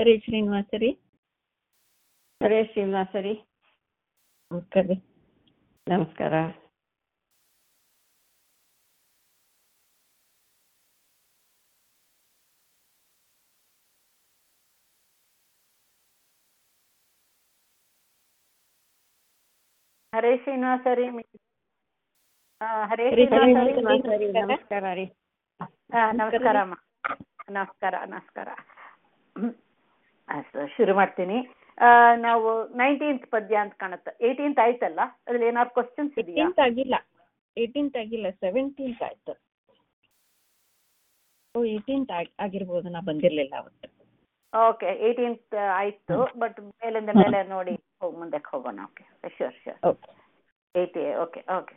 ಹರೇ ಶ್ರೀನಿವಾಸ ರೀ ಹರೇ ಶ್ರೀನಿವಾಸ ರೀ ನಮಸ್ಕಾರ ರೀ ನಮಸ್ಕಾರ ಹರೇ ಶ್ರೀನಿವಾಸ ರೀ ಆ, ಹರೇ ಹರೇ ಶ್ರೀನಿವಾಸ ರೀ ಶ್ರೀನಿವಾಸ ರೀ. ನಮಸ್ಕಾರ ರೀ ಆ, ನಮಸ್ಕಾರ ಅಮ್ಮ ನಮಸ್ಕಾರ ನಮಸ್ಕಾರ ಹ್ಮ್. ಆ, ಸ- ಶುರು ಮಾಡ್ತೀನಿ ಆ, ನಾವು ನೈನ್ಟೀನ್ತ್ ಪದ್ಯ ಅಂತ ಕಾಣುತ್ತೆ ಏಯ್ಟೀನ್ತ್ ಆಯ್ತಲ್ಲ ಅದ್ರಲ್ಲಿ ಏನಾದ್ರು ಕ್ವಶನ್ಸ್ ಇದೆಯಾ ಏಯ್ಟೀನ್ತ್ ಆಗಿಲ್ಲ ಏಯ್ಟೀನ್ತ್ ಆಗಿಲ್ಲ ಸೆವೆಂಟೀನ್ತ್ ಆಯ್ತು ಓ ಏಯ್ಟೀನ್ತ್ ಆಗಿರ್ಬೋದು ನಾ ಬಂದಿರ್ಲಿಲ್ಲ ಅವತ್ತು ಓಕೆ ಏಯ್ಟೀನ್ತ್ ಆಯ್ತು ಬಟ್ ಮೇಲಿಂದ ಮೇಲೆ ನೋಡಿ ಹೋಗ್ ಮುಂದಕ್ಕೆ ಹೋಗೋಣ okay sure sure okay eighty okay okay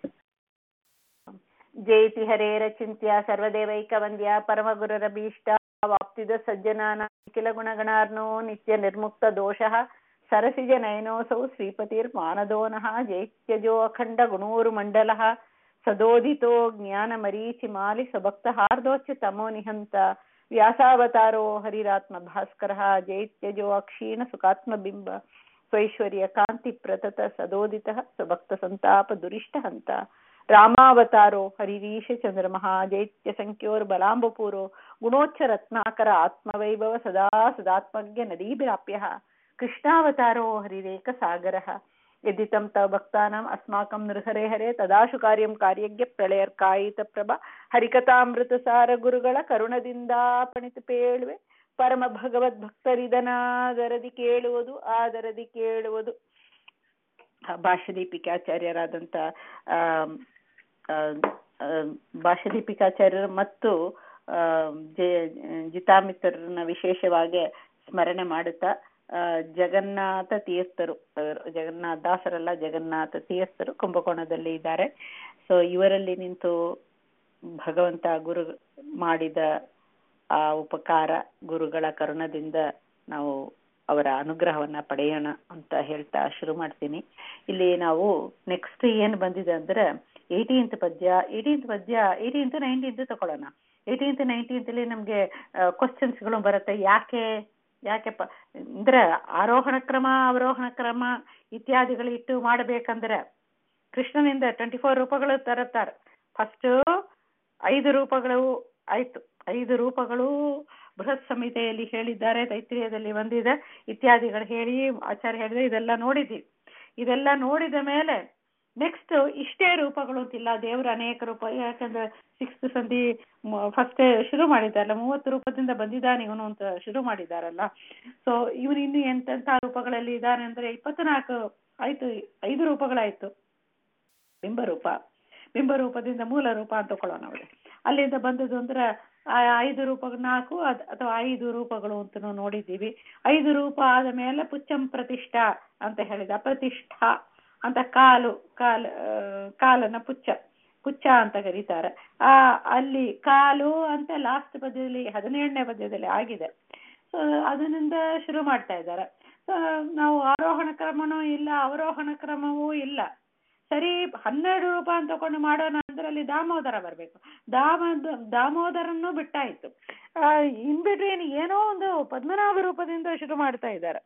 ಜಯತಿ ಹರೇರಚಿಂತ್ಯ ಸರ್ವದೇವೈಕವಂದ್ಯ ಪರಮಗುರುರಭೀಷ್ಟ ವಾಪ್ತಿದ ಸಜ್ಜನಾನ ಕಿಲ ಗುಣಗಣಾರ್ನೋ ನಿತ್ಯ ನಿರ್ಮುಕ್ತ ದೋಷಃ ಸರಸಿಜ ನಯನೋಸೌ ಶ್ರೀಪತಿರ್ಮಾನದೋನಃ ಜೈತ್ಯಜೋ ಅಖಂಡ ಗುಣೋರುಮಂಡಲಃ ಸದೋದಿತೋ ಜ್ಞಾನ ಮರೀಚಿ ಮಾಲಿ ಸಭಕ್ತ ಹಾರ್ದೋಚ್ಚ ತಮೋ ನಿಹಂತ ವ್ಯಾಸಾವತಾರೋ ಹರಿರಾತ್ಮ ಭಾಸ್ಕರಃ ಜೈತ್ಯಜೋ ಅಕ್ಷೀಣ ಸುಖಾತ್ಮಬಿಂಬ ಸ್ವೈಶ್ವರ್ಯ ಕಾಂತಿ ಪ್ರತತ ಸದೋದಿತಃ ಸ್ವಭಕ್ತ ಸಂತಾಪ ದುರಿಷ್ಟ ಹಂತ ರಾಮಾವತಾರೋ ಹರಿರೀಶ ಚಂದ್ರಮಃ ಜೈತ್ಯ ಸಂಖ್ಯೋರ್ಬಲಾಂಬಪೂರೋ ಗುಣೋಚ್ಚ ರತ್ನಾಕರ ಆತ್ಮವೈಭವ ಸದಾ ಸದಾತ್ಮಜ್ಞ ನದೀಭಿರಾಪ್ಯ ಕೃಷ್ಣಾವತಾರೋ ಹರಿರೇಕ ಸಾಗರಃ ಯದಿ ತಂ ತವ ಭಕ್ತಾನಾಂ ಅಸ್ಮಾಕಂ ನೃಹರೆ ಹರೆ ತದಾಶು ಕಾರ್ಯಂ ಕಾರ್ಯಜ್ಞ ಪ್ರಳಯರ್ಕಾಯಿತ ಪ್ರಭ ಹರಿಕಥಾಮೃತ ಸಾರ ಗುರುಗಳ ಕರುಣದಿಂದಾಪಣಿತು ಪೇಳುವೆ ಪರಮ ಭಗವದ್ ಭಕ್ತರಿದನಾದರದಿ ಕೇಳುವುದು ಆದರದಿ ಕೇಳುವುದು ಭಾಷ್ಯದೀಪಿಕಾಚಾರ್ಯರಾದಂಥ ಆಮ್, ಆ, ಆ, ಭಾಷ್ಯದೀಪಿಕಾಚಾರ್ಯರು ಮತ್ತು ಆ, ಜಯ ಜಿತಾಮಿತ್ರರನ್ನ ವಿಶೇಷವಾಗಿ ಸ್ಮರಣೆ ಮಾಡುತ್ತಾ ಆ, ಜಗನ್ನಾಥ ತೀರ್ಥರು ಅವರು ಜಗನ್ನಾಥ ದಾಸರಲ್ಲ ಜಗನ್ನಾಥ ತೀರ್ಥರು ಕುಂಭಕೋಣದಲ್ಲಿ ಇದ್ದಾರೆ ಸೊ ಇವರಲ್ಲಿ ನಿಂತು ಭಗವಂತ ಗುರು ಮಾಡಿದ ಆ ಉಪಕಾರ ಗುರುಗಳ ಕರುಣದಿಂದ ನಾವು ಅವರ ಅನುಗ್ರಹವನ್ನ ಪಡೆಯೋಣ ಅಂತ ಹೇಳ್ತಾ ಶುರು ಮಾಡ್ತೀನಿ ಇಲ್ಲಿ ನಾವು ನೆಕ್ಸ್ಟ್ ಏನ್ ಬಂದಿದೆ ಅಂದ್ರೆ ಏಯ್ಟೀನ್ತ್ ಪದ್ಯ ಏಯ್ಟೀನ್ತ್ ಪದ್ಯ ಏಯ್ಟೀನ್ತ್ ನೈನ್ಟೀನ್ತ್ ತಗೊಳ್ಳೋಣ ಏಯ್ಟೀನ್ತ್ ನೈನ್ಟೀನ್ತ್ ಅಲ್ಲಿ ನಮ್ಗೆ ಕ್ವಶನ್ಸ್ಗಳು ಬರುತ್ತೆ ಯಾಕೆ ಯಾಕೆ ಪ ಅಂದ್ರೆ ಆರೋಹಣ ಕ್ರಮ ಅವರೋಹಣ ಕ್ರಮ ಇತ್ಯಾದಿಗಳು ಇಟ್ಟು ಮಾಡಬೇಕಂದ್ರೆ ಕೃಷ್ಣನಿಂದ ಟ್ವೆಂಟಿ ಫೋರ್ ರೂಪಗಳು ತರುತ್ತಾರೆ ಫಸ್ಟ್ ಐದು ರೂಪಗಳು ಆಯ್ತು ಐದು ರೂಪಗಳು ಬೃಹತ್ ಸಂಹಿತೆಯಲ್ಲಿ ಹೇಳಿದ್ದಾರೆ ತೈತ್ರಿಯದಲ್ಲಿ ಬಂದಿದೆ ಇತ್ಯಾದಿಗಳು ಹೇಳಿ ಆಚಾರ್ಯ ಹೇಳಿದ್ರೆ ಇದೆಲ್ಲ ನೋಡಿದ್ದೀವಿ ಇದೆಲ್ಲ ನೋಡಿದ ಮೇಲೆ ನೆಕ್ಸ್ಟ್ ಇಷ್ಟೇ ರೂಪಗಳು ಅಂತಿಲ್ಲ ದೇವರ ಅನೇಕ ರೂಪ ಯಾಕಂದ್ರೆ ಸಿಕ್ಸ್ತ್ ಸಂಧಿ ಫಸ್ಟ್ ಶುರು ಮಾಡಿದ್ದಾರಲ್ಲ ಮೂವತ್ತು ರೂಪದಿಂದ ಬಂದಿದ್ದಾನೆ ಇವನು ಅಂತ ಶುರು ಮಾಡಿದಾರಲ್ಲ ಸೊ ಇವನು ಇನ್ನು ಎಂತೆಂಥ ರೂಪಗಳಲ್ಲಿ ಇದ್ದಾನೆ ಅಂದ್ರೆ ಇಪ್ಪತ್ನಾಲ್ಕು ಆಯ್ತು ಐದು ರೂಪಗಳಾಯ್ತು ಬಿಂಬರೂಪ ಬಿಂಬರೂಪದಿಂದ ಮೂಲ ರೂಪ ಅಂತ ತಗೊಳ್ಳೋಣ ಅವಳು ಅಲ್ಲಿಂದ ಬಂದದ್ದು ಅಂದ್ರೆ ಆ ಐದು ರೂಪಗಳು ನಾಲ್ಕು ಅದ್ ಅಥವಾ ಐದು ರೂಪಗಳು ಅಂತ ನಾವು ನೋಡಿದ್ದೀವಿ ಐದು ರೂಪ ಆದ ಮೇಲೆ ಪುಚ್ಚಂ ಪ್ರತಿಷ್ಠಾ ಅಂತ ಹೇಳಿದ ಪ್ರತಿಷ್ಠಾ ಅಂತ ಕಾಲು ಕಾಲ ಆ, ಕಾಲನ್ನ ಪುಚ್ಚ ಪುಚ್ಚ ಅಂತ ಕರೀತಾರೆ ಆ ಅಲ್ಲಿ ಕಾಲು ಅಂತ ಲಾಸ್ಟ್ ಪದ್ಯದಲ್ಲಿ ಹದಿನೇಳನೇ ಪದ್ಯದಲ್ಲಿ ಆಗಿದೆ ಸೊ ಅದರಿಂದ ಶುರು ಮಾಡ್ತಾ ಇದ್ದಾರೆ ಸೊ ನಾವು ಆರೋಹಣ ಕ್ರಮನೂ ಇಲ್ಲ ಅವರೋಹಣ ಕ್ರಮವೂ ಇಲ್ಲ ಸರಿ ಹನ್ನೆರಡು ರೂಪ ಅಂತ ತಕೊಂಡು ಮಾಡೋಣ ಅಂದ್ರೆ ಅಲ್ಲಿ ದಾಮೋದರ ಬರಬೇಕು ದಾಮ ದಾಮೋದರನ್ನು ಬಿಟ್ಟಾಯ್ತು ಇನ್ ಬಿಟ್ವೀನ್ ಏನೋ ಒಂದು ಪದ್ಮನಾಭ ರೂಪದಿಂದ ಶುರು ಮಾಡ್ತಾ ಇದ್ದಾರೆ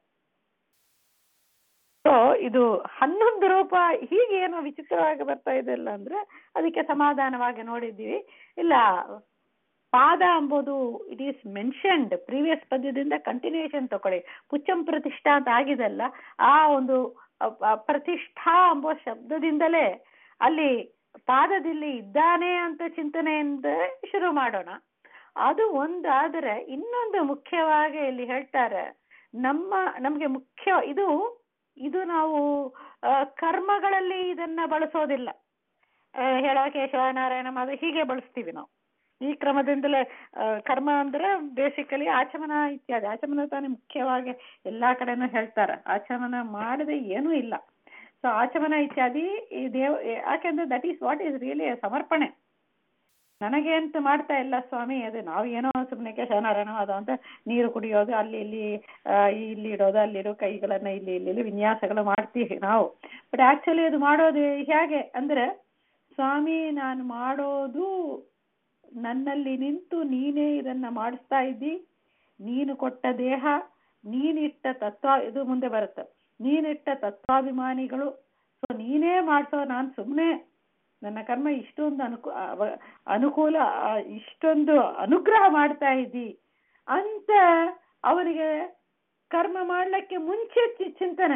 ಸೊ ಇದು ಹನ್ನೊಂದು ರೂಪ ಹೀಗೆ ಏನೋ ವಿಚಿತ್ರವಾಗಿ ಬರ್ತಾ ಇದೆಲ್ಲ ಅಂದ್ರೆ ಅದಕ್ಕೆ ಸಮಾಧಾನವಾಗಿ ನೋಡಿದ್ದೀವಿ ಇಲ್ಲ ಪಾದ ಎಂಬುದು ಇಟ್ ಈಸ್ ಮೆನ್ಷನ್ಡ್ ಪ್ರೀವಿಯಸ್ ಪದ್ಯದಿಂದ ಕಂಟಿನ್ಯೂಷನ್ ತಗೊಳ್ಳಿ ಪುಚ್ಚಂ ಪ್ರತಿಷ್ಠಾ ಅಂತ ಆಗಿದೆಲ್ಲ ಆ ಒಂದು ಅ- ಅ- ಪ್ರತಿಷ್ಠಾ ಎಂಬ ಶಬ್ದದಿಂದಲೇ ಅಲ್ಲಿ ಪಾದದಲ್ಲಿ ಇದ್ದಾನೆ ಅಂತ ಚಿಂತನೆಯಿಂದ ಶುರು ಮಾಡೋಣ ಅದು ಒಂದಾದರೆ ಇನ್ನೊಂದು ಮುಖ್ಯವಾಗಿ ಇಲ್ಲಿ ಹೇಳ್ತಾರೆ ನಮ್ಮ ನಮಗೆ ಮುಖ್ಯ ಇದು ಇದು ನಾವು ಆ, ಕರ್ಮಗಳಲ್ಲಿ ಇದನ್ನ ಬಳಸೋದಿಲ್ಲ ಆ, ಹೇಳೋ ಕೇಶವನಾರಾಯಣ ಮಾದ ಹೀಗೆ ಬಳಸ್ತೀವಿ ನಾವು ಈ ಕ್ರಮದಿಂದಲೇ ಆ, ಕರ್ಮ ಅಂದ್ರೆ ಬೇಸಿಕಲಿ ಆಚಮನ ಇತ್ಯಾದಿ ಆಚಮನ ತಾನೇ ಮುಖ್ಯವಾಗಿ ಎಲ್ಲಾ ಕಡೆನೂ ಹೇಳ್ತಾರೆ ಆಚಮನ ಮಾಡದೆ ಏನೂ ಇಲ್ಲ ಸೊ ಆಚಮನ ಇತ್ಯಾದಿ ಈ ದೇವ್ ಯಾಕೆಂದ್ರೆ that is what is really ಸಮರ್ಪಣೆ ನನಗೆ ಅಂತ ಮಾಡ್ತಾ ಇಲ್ಲ ಸ್ವಾಮಿ ಅದು ನಾವು ಏನೋ ಸುಮ್ಮನೆ ಕೇಶವನಾರಾಯಣ ಅದು ಅಂತ ನೀರು ಕುಡಿಯೋದು ಅಲ್ಲಿ ಇಲ್ಲಿ ಆ, ಇಲ್ಲಿ ಇಡೋದು ಅಲ್ಲಿರೋ ಕೈಗಳನ್ನ ಇಲ್ಲಿ ಇಲ್ಲಿ ಇಲ್ಲಿ ವಿನ್ಯಾಸಗಳು ಮಾಡ್ತೀವಿ ನಾವು ಬಟ್ ಆಕ್ಚುಲಿ ಅದು ಮಾಡೋದು ಹೇಗೆ ಅಂದ್ರೆ ಸ್ವಾಮಿ ನಾನು ಮಾಡೋದು ನನ್ನಲ್ಲಿ ನಿಂತು ನೀನೇ ಇದನ್ನ ಮಾಡಿಸ್ತಾ ಇದ್ದಿ ನೀನು ಕೊಟ್ಟ ದೇಹ ನೀನಿಟ್ಟ ತತ್ವ ಇದು ಮುಂದೆ ಬರುತ್ತೆ ನೀನಿಟ್ಟ ತತ್ವಾಭಿಮಾನಿಗಳು ಸೊ ನೀನೇ ಮಾಡ್ಸೋ ನಾನು ಸುಮ್ಮನೆ ನನ್ನ ಕರ್ಮ ಇಷ್ಟೊಂದು ಅನುಕೂ ಅವ- ಅನುಕೂಲ ಆ, ಇಷ್ಟೊಂದು ಅನುಗ್ರಹ ಮಾಡ್ತಾ ಇದ್ದಿ ಅಂತ ಅವರಿಗೆ ಕರ್ಮ ಮಾಡ್ಲಿಕ್ಕೆ ಮುಂಚೆ ಚಿ- ಚಿಂತನೆ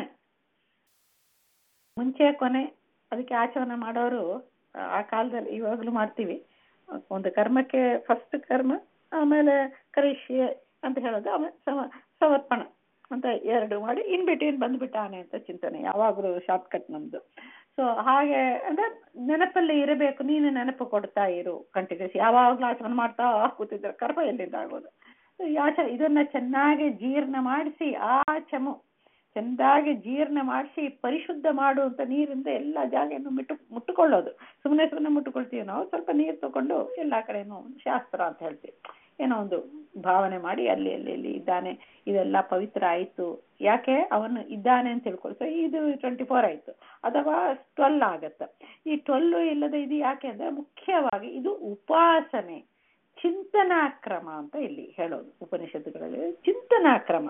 ಮುಂಚೆ ಕೊನೆ ಅದಕ್ಕೆ ಆಚರಣೆ ಮಾಡೋರು ಆ- ಆ ಕಾಲದಲ್ಲಿ ಇವಾಗಲೂ ಮಾಡ್ತೀವಿ ಒಂದು ಕರ್ಮಕ್ಕೆ ಫಸ್ಟ್ ಕರ್ಮ ಆಮೇಲೆ ಕರಿಷ್ಯೆ ಅಂತ ಹೇಳೋದು ಆಮೇಲೆ ಸಮ ಸಮರ್ಪಣ ಅಂತ ಎರಡು ಮಾಡಿ ಇನ್ ಬಿಟ್ವೀನ್ ಬಂದ್ಬಿಟ್ಟಾನೆ ಅಂತ ಚಿಂತನೆ ಯಾವಾಗಲೂ ಶಾರ್ಟ್ ಕಟ್ ನಮ್ದು ಸೊ ಹಾಗೆ ಅಂದ್ರೆ ನೆನಪಲ್ಲಿ ಇರಬೇಕು ನೀನು ನೆನಪು ಕೊಡ್ತಾ ಇರು ಕಂಟಿನ್ಯೂಸ್ ಯಾವಾಗಲೂ ಆಚರಣೆ ಮಾಡ್ತಾ ಕೂತಿದ್ರೆ ಕರ್ಮ ಎಲ್ಲಿಂದ ಆಗೋದು ಈ ಆಚ ಇದನ್ನ ಚೆನ್ನಾಗಿ ಜೀರ್ಣ ಮಾಡಿಸಿ ಆ ಚಮು ಚೆಂದಾಗಿ ಜೀರ್ಣ ಮಾಡಿಸಿ ಪರಿಶುದ್ಧ ಮಾಡುವಂತ ನೀರಿಂದ ಎಲ್ಲ ಜಾಗವನ್ನು ಮಿಟ್ಟು ಮುಟ್ಟುಕೊಳ್ಳೋದು ಸುಮ್ಮನೆ ಸುಮ್ಮನೆ ಮುಟ್ಟುಕೊಳ್ತೀವಿ ನಾವು ಸ್ವಲ್ಪ ನೀರು ತಗೊಂಡು ಎಲ್ಲಾ ಕಡೆನೂ ಶಾಸ್ತ್ರ ಅಂತ ಹೇಳ್ತೀವಿ ಏನೋ ಒಂದು ಭಾವನೆ ಮಾಡಿ ಅಲ್ಲಿ ಅಲ್ಲಿ ಅಲ್ಲಿ ಇದ್ದಾನೆ ಇದೆಲ್ಲ ಪವಿತ್ರ ಆಯ್ತು ಯಾಕೆ ಅವನು ಇದ್ದಾನೆ ಅಂತ ತಿಳ್ಕೊಳ್ಳಿ ಸೊ ಇದು ಟ್ವೆಂಟಿ ಫೋರ್ ಆಯ್ತು ಅಥವಾ ಟ್ವೆಲ್ ಆಗತ್ತೆ ಈ ಟ್ವೆಲ್ ಇಲ್ಲದೆ ಇದು ಯಾಕೆ ಅಂದ್ರೆ ಮುಖ್ಯವಾಗಿ ಇದು ಉಪಾಸನೆ ಚಿಂತನಾ ಕ್ರಮ ಅಂತ ಇಲ್ಲಿ ಹೇಳೋದು ಉಪನಿಷತ್ತುಗಳಲ್ಲಿ ಚಿಂತನಾ ಕ್ರಮ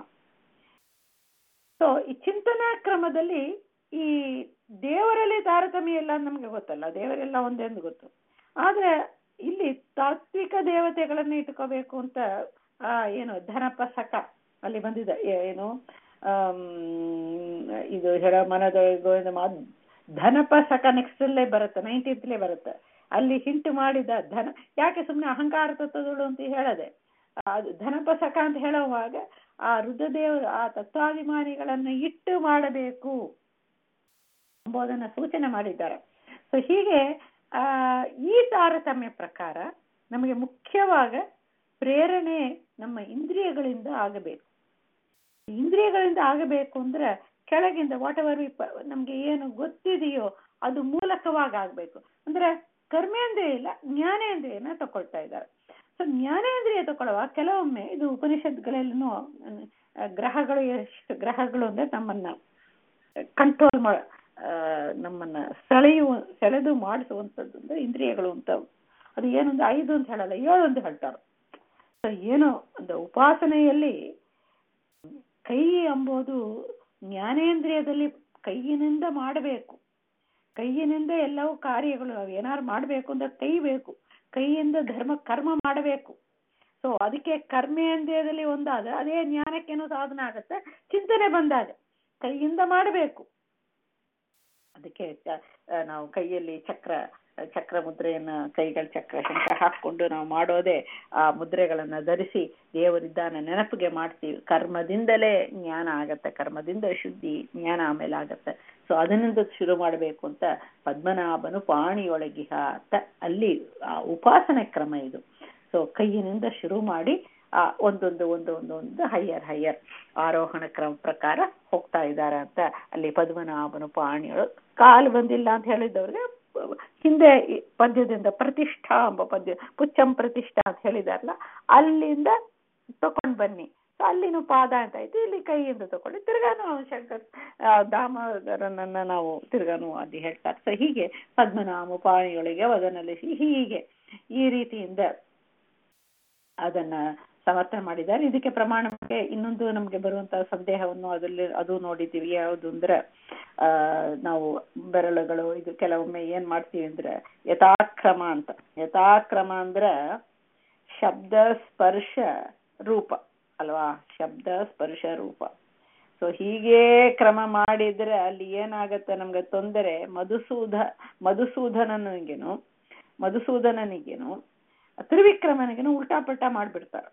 ಸೊ ಈ ಚಿಂತನಾ ಕ್ರಮದಲ್ಲಿ ಈ ದೇವರಲ್ಲಿ ತಾರತಮ್ಯ ಇಲ್ಲ ನಮ್ಗೆ ಗೊತ್ತಲ್ಲ ದೇವರೆಲ್ಲ ಒಂದೇ ಅಂತ ಗೊತ್ತು ಆದ್ರೆ ಇಲ್ಲಿ ತಾತ್ವಿಕ ದೇವತೆಗಳನ್ನ ಇಟ್ಕೋಬೇಕು ಅಂತ ಆ ಏನು ಧನಪ ಸಕ ಅಲ್ಲಿ ಬಂದಿದೆ ಏ- ಏನು ಆಮ್, ಇದು ಹೇಳ ಮನದ ಗೋವಿಂದ ಮಾ ಧನಪ ಸಕ ನೆಕ್ಸ್ಟ್ ಅಲ್ಲೇ ಬರುತ್ತೆ ನೈನ್ಟೀನ್ತ್ಲೇ ಬರುತ್ತೆ ಅಲ್ಲಿ ಹಿಂಟ್ ಮಾಡಿದ ಧನ ಯಾಕೆ ಸುಮ್ಮನೆ ಅಹಂಕಾರ ತತ್ವಗಳು ಅಂತ ಹೇಳದೆ ಅದು ಧನಪ ಸಕ ಅಂತ ಹೇಳುವಾಗ ಆ ರುದ್ರದೇವರು ಆ ತತ್ವಾಭಿಮಾನಿಗಳನ್ನ ಇಟ್ಟು ಮಾಡಬೇಕು ಎಂಬುದನ್ನ ಸೂಚನೆ ಮಾಡಿದ್ದಾರೆ ಸೊ ಹೀಗೆ ಆ ಈ ತಾರತಮ್ಯ ಪ್ರಕಾರ ನಮಗೆ ಮುಖ್ಯವಾಗ ಪ್ರೇರಣೆ ನಮ್ಮ ಇಂದ್ರಿಯಗಳಿಂದ ಆಗಬೇಕು ಇಂದ್ರಿಯಗಳಿಂದ ಆಗಬೇಕು ಅಂದ್ರೆ ಕೆಳಗಿಂದ ವಾಟ್ ಎವರ್ ನಮ್ಗೆ ಏನು ಗೊತ್ತಿದೆಯೋ ಅದು ಮೂಲಕವಾಗಿ ಆಗ್ಬೇಕು ಅಂದ್ರೆ ಕರ್ಮೇಂದ್ರಿಯ ಇಲ್ಲ ಜ್ಞಾನೇಂದ್ರಿಯನ ತಗೊಳ್ತಾ ಇದ್ದಾರೆ ಸೊ ಜ್ಞಾನೇಂದ್ರಿಯ ತಗೊಳ್ಳುವಾಗ ಕೆಲವೊಮ್ಮೆ ಇದು ಉಪನಿಷತ್ಗಳಲ್ಲೂ ಗ್ರಹಗಳು ಎಷ್ಟು ಗ್ರಹಗಳು ಅಂದ್ರೆ ನಮ್ಮನ್ನ ಕಂಟ್ರೋಲ್ ಮಾಡ ಆ, ನಮ್ಮನ್ನ ಸೆಳೆಯುವ ಸೆಳೆದು ಮಾಡಿಸುವಂಥದ್ದು ಅಂದ್ರೆ ಇಂದ್ರಿಯಗಳು ಅಂತ ಅದು ಏನೊಂದು ಐದು ಅಂತ ಹೇಳಲ್ಲ ಏಳು ಅಂತ ಹೇಳ್ತಾರೆ ಸೊ ಏನು ಒಂದು ಉಪಾಸನೆಯಲ್ಲಿ ಕೈ ಎಂಬುದು ಜ್ಞಾನೇಂದ್ರಿಯದಲ್ಲಿ ಕೈಯಿನಿಂದ ಮಾಡಬೇಕು ಕೈಯಿನಿಂದ ಎಲ್ಲವೂ ಕಾರ್ಯಗಳು ನಾವು ಏನಾರು ಮಾಡಬೇಕು ಅಂದ್ರೆ ಕೈ ಬೇಕು ಕೈಯಿಂದ ಧರ್ಮ ಕರ್ಮ ಮಾಡಬೇಕು ಸೊ ಅದಕ್ಕೆ ಕರ್ಮೇಂದ್ರಿಯದಲ್ಲಿ ಒಂದಾದ ಅದೇ ಜ್ಞಾನಕ್ಕೇನೋ ಸಾಧನ ಆಗತ್ತೆ ಚಿಂತನೆ ಬಂದಾಗ ಕೈಯಿಂದ ಮಾಡಬೇಕು ಅದಕ್ಕೆ ಚ- ಆ, ನಾವು ಕೈಯಲ್ಲಿ ಚಕ್ರ ಚಕ್ರ ಮುದ್ರೆಯನ್ನ ಕೈಗಳ ಚಕ್ರ ಶಂಖ ಹಾಕೊಂಡು ನಾವು ಮಾಡೋದೇ ಆ ಮುದ್ರೆಗಳನ್ನ ಧರಿಸಿ ದೇವರಿದ್ದಾನೆ ನೆನಪಿಗೆ ಮಾಡ್ತೀವಿ ಕರ್ಮದಿಂದಲೇ ಜ್ಞಾನ ಆಗತ್ತೆ ಕರ್ಮದಿಂದ ಶುದ್ಧಿ ಜ್ಞಾನ ಆಮೇಲೆ ಆಗತ್ತೆ ಸೊ ಅದನ್ನಿಂದ ಶುರು ಮಾಡಬೇಕು ಅಂತ ಪದ್ಮನಾಭನು ಪಾಣಿಯೊಳಗಿಹ ಅಂತ ಅಲ್ಲಿ ಆ ಉಪಾಸನೆ ಕ್ರಮ ಇದು ಸೊ ಕೈಯಿನಿಂದ ಶುರು ಮಾಡಿ ಆ ಒಂದೊಂದು ಒಂದೊಂದು ಒಂದು ಹೈಯರ್ ಹೈಯರ್ ಆರೋಹಣ ಕ್ರಮ ಪ್ರಕಾರ ಹೋಗ್ತಾ ಇದ್ದಾರೆ ಅಂತ ಅಲ್ಲಿ ಪದ್ಮನಾಭನು ಪಾಣಿಯೊಳು ಕಾಲು ಬಂದಿಲ್ಲ ಅಂತ ಹೇಳಿದವ್ರಿಗೆ ಹಿಂದೆ ಈ ಪದ್ಯದಿಂದ ಪ್ರತಿಷ್ಠಾ ಎಂಬ ಪದ್ಯ ಪುಚ್ಚಂ ಪ್ರತಿಷ್ಠಾ ಅಂತ ಹೇಳಿದಾರಲ್ಲ ಅಲ್ಲಿಂದ ತಕೊಂಡ್ ಬನ್ನಿ ಸೊ ಅಲ್ಲಿನೂ ಪಾದ ಅಂತ ಆಯ್ತು ಇಲ್ಲಿ ಕೈಯಿಂದ ತಕೊಳ್ಳಿ ತಿರ್ಗಾನು ಶಂಕರ್ ಆ, ದಾಮೋದರನನ್ನ ನಾವು ತಿರ್ಗಾನು ಅಲ್ಲಿ ಹೇಳ್ತಾರೆ ಸೊ ಹೀಗೆ ಪದ್ಮನಾಮ ಪಾಣಿಯೊಳಗೆ ವದನಲ್ಲಿ ಹೀಗೆ ಈ ರೀತಿಯಿಂದ ಅದನ್ನ ಸಮರ್ಥನೆ ಮಾಡಿದ್ದಾರೆ ಇದಕ್ಕೆ ಪ್ರಮಾಣಕ್ಕೆ ಇನ್ನೊಂದು ನಮ್ಗೆ ಬರುವಂತಹ ಸಂದೇಹವನ್ನು ಅದರಲ್ಲಿ ಅದು ನೋಡಿದ್ದೀವಿ ಯಾವುದು ಅಂದ್ರೆ ಆ ನಾವು ಬೆರಳುಗಳು ಇದು ಕೆಲವೊಮ್ಮೆ ಏನ್ ಮಾಡ್ತೀವಿ ಅಂದ್ರೆ ಯಥಾಕ್ರಮ ಅಂತ ಯಥಾಕ್ರಮ ಅಂದ್ರೆ ಶಬ್ದ ಸ್ಪರ್ಶ ರೂಪ ಅಲ್ವಾ ಶಬ್ದ ಸ್ಪರ್ಶ ರೂಪ ಸೊ ಹೀಗೆ ಕ್ರಮ ಮಾಡಿದ್ರೆ ಅಲ್ಲಿ ಏನಾಗತ್ತೆ ನಮ್ಗೆ ತೊಂದರೆ ಮಧುಸೂಧ ಮಧುಸೂದನನಿಗೇನು ಮಧುಸೂದನನಿಗೇನು ತ್ರಿವಿಕ್ರಮನಿಗೇನು ಉಲ್ಟಾ ಪಲ್ಟಾ ಮಾಡ್ಬಿಡ್ತಾರೆ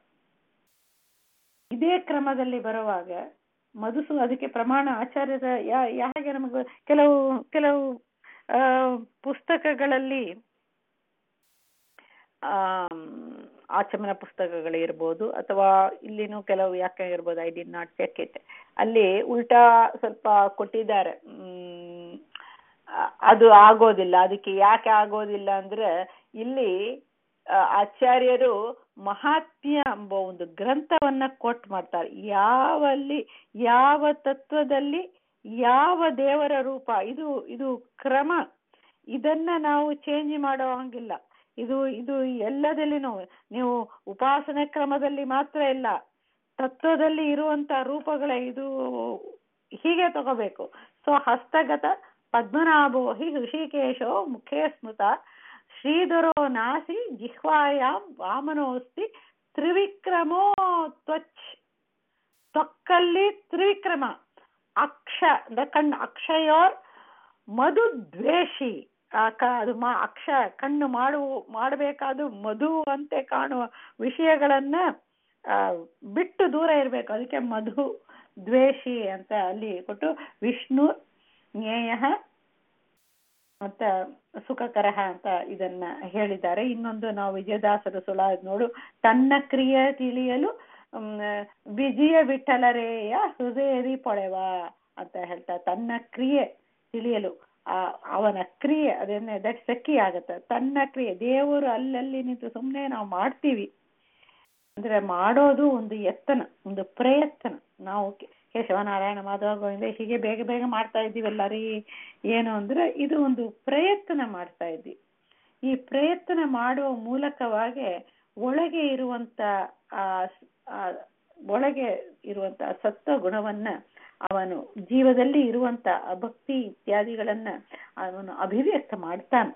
ಇದೇ ಕ್ರಮದಲ್ಲಿ ಬರುವಾಗ ಮಧುಸು ಅದಕ್ಕೆ ಪ್ರಮಾಣ ಆಚಾರ್ಯರ ಯಾ ಯಾಗೆ ನಮಗೆ ಕೆಲವು ಕೆಲವು ಆ ಪುಸ್ತಕಗಳಲ್ಲಿ ಆ ಆಚಮನ ಪುಸ್ತಕಗಳಿರ್ಬೋದು ಅಥವಾ ಇಲ್ಲಿನೂ ಕೆಲವು ಯಾಕೆ ಇರ್ಬೋದು I did not check it ಅಲ್ಲಿ ಉಲ್ಟಾ ಸ್ವಲ್ಪ ಕೊಟ್ಟಿದ್ದಾರೆ ಹ್ಮ್, ಆ, ಅದು ಆಗೋದಿಲ್ಲ ಅದಕ್ಕೆ ಯಾಕೆ ಆಗೋದಿಲ್ಲ ಅಂದ್ರೆ ಇಲ್ಲಿ ಆ, ಆಚಾರ್ಯರು ಮಹಾತ್ಮ್ಯ ಎಂಬ ಒಂದು ಗ್ರಂಥವನ್ನ ಕೋಟ್ ಮಾಡ್ತಾರೆ ಯಾವಲ್ಲಿ ಯಾವ ತತ್ವದಲ್ಲಿ ಯಾವ ದೇವರ ರೂಪ ಇದು ಇದು ಕ್ರಮ ಇದನ್ನ ನಾವು ಚೇಂಜ್ ಮಾಡೋ ಹಂಗಿಲ್ಲ ಇದು ಇದು ಎಲ್ಲದಲ್ಲಿನೂ ನೀವು ಉಪಾಸನೆ ಕ್ರಮದಲ್ಲಿ ಮಾತ್ರ ಇಲ್ಲ ಸತ್ವದಲ್ಲಿ ಇರುವಂತ ರೂಪಗಳ ಇದು ಹೀಗೆ ತಗೋಬೇಕು ಸೊ ಹಸ್ತಗತ ಪದ್ಮನಾಭೋ ಹಿ ಋಷಿಕೇಶೋ ಮುಖೇ ಸ್ಮೃತ ಶ್ರೀಧರೋ ನಾಸಿ ಜಿಹ್ವಾಯಾಂ ವಾಮನೋಸ್ತಿ ತ್ರಿವಿಕ್ರಮೋ ತ್ವಚ್ ತೊಕ್ಕಲ್ಲಿ ತ್ರಿವಿಕ್ರಮ ಅಕ್ಷ ದ ಕಣ್ಣು ಅಕ್ಷಯೋರ್ ಮಧು ದ್ವೇಷಿ ಆ ಕ ಅದು ಮಾ ಅಕ್ಷ ಕಣ್ಣು ಮಾಡು ಮಾಡಬೇಕಾದ ಮಧು ಅಂತೆ ಕಾಣುವ ವಿಷಯಗಳನ್ನ ಆ, ಬಿಟ್ಟು ದೂರ ಇರಬೇಕು ಅದಕ್ಕೆ ಮಧು ದ್ವೇಷಿ ಅಂತ ಅಲ್ಲಿ ಕೊಟ್ಟು ವಿಷ್ಣು ಜ್ಞೇಯ ಮತ್ತ ಸುಖಕರಹ ಅಂತ ಇದನ್ನ ಹೇಳಿದ್ದಾರೆ ಇನ್ನೊಂದು ನಾವು ವಿಜಯದಾಸರು ಸುಳ ನೋಡು ತನ್ನ ಕ್ರಿಯೆ ತಿಳಿಯಲು ಹ್ಮ್, ವಿಜಯ ವಿಠಲರೇಯ ಹೃದಯದಿ ಪೊಳೆವ ಅಂತ ಹೇಳ್ತಾ ತನ್ನ ಕ್ರಿಯೆ ತಿಳಿಯಲು ಆ ಅವನ ಕ್ರಿಯೆ ಅದೇನೆ ದಟ್ ಸಖಿ ಆಗತ್ತೆ ತನ್ನ ಕ್ರಿಯೆ ದೇವರು ಅಲ್ಲಲ್ಲಿ ನಿಂತು ಸುಮ್ಮನೆ ನಾವು ಮಾಡ್ತೀವಿ ಅಂದ್ರೆ ಮಾಡೋದು ಒಂದು ಯತ್ನ ಒಂದು ಪ್ರಯತ್ನ ನಾವು ಕೆ- ಕೇಶವನಾರಾಯಣ ಮಾಧವ ಗೋವಿಂದ ಹೀಗೆ ಬೇಗ ಬೇಗ ಮಾಡ್ತಾ ಇದ್ದೀವಲ್ಲ ರೀ ಏನು ಅಂದ್ರೆ ಇದು ಒಂದು ಪ್ರಯತ್ನ ಮಾಡ್ತಾ ಇದ್ವಿ ಈ ಪ್ರಯತ್ನ ಮಾಡುವ ಮೂಲಕವಾಗಿ ಒಳಗೆ ಇರುವಂತ ಆ ಸ್- ಆ ಒಳಗೆ ಇರುವಂತ ಸತ್ವ ಗುಣವನ್ನ ಅವನು ಜೀವದಲ್ಲಿ ಇರುವಂತ ಭಕ್ತಿ ಇತ್ಯಾದಿಗಳನ್ನ ಅವನು ಅಭಿವ್ಯಕ್ತ ಮಾಡ್ತಾನೆ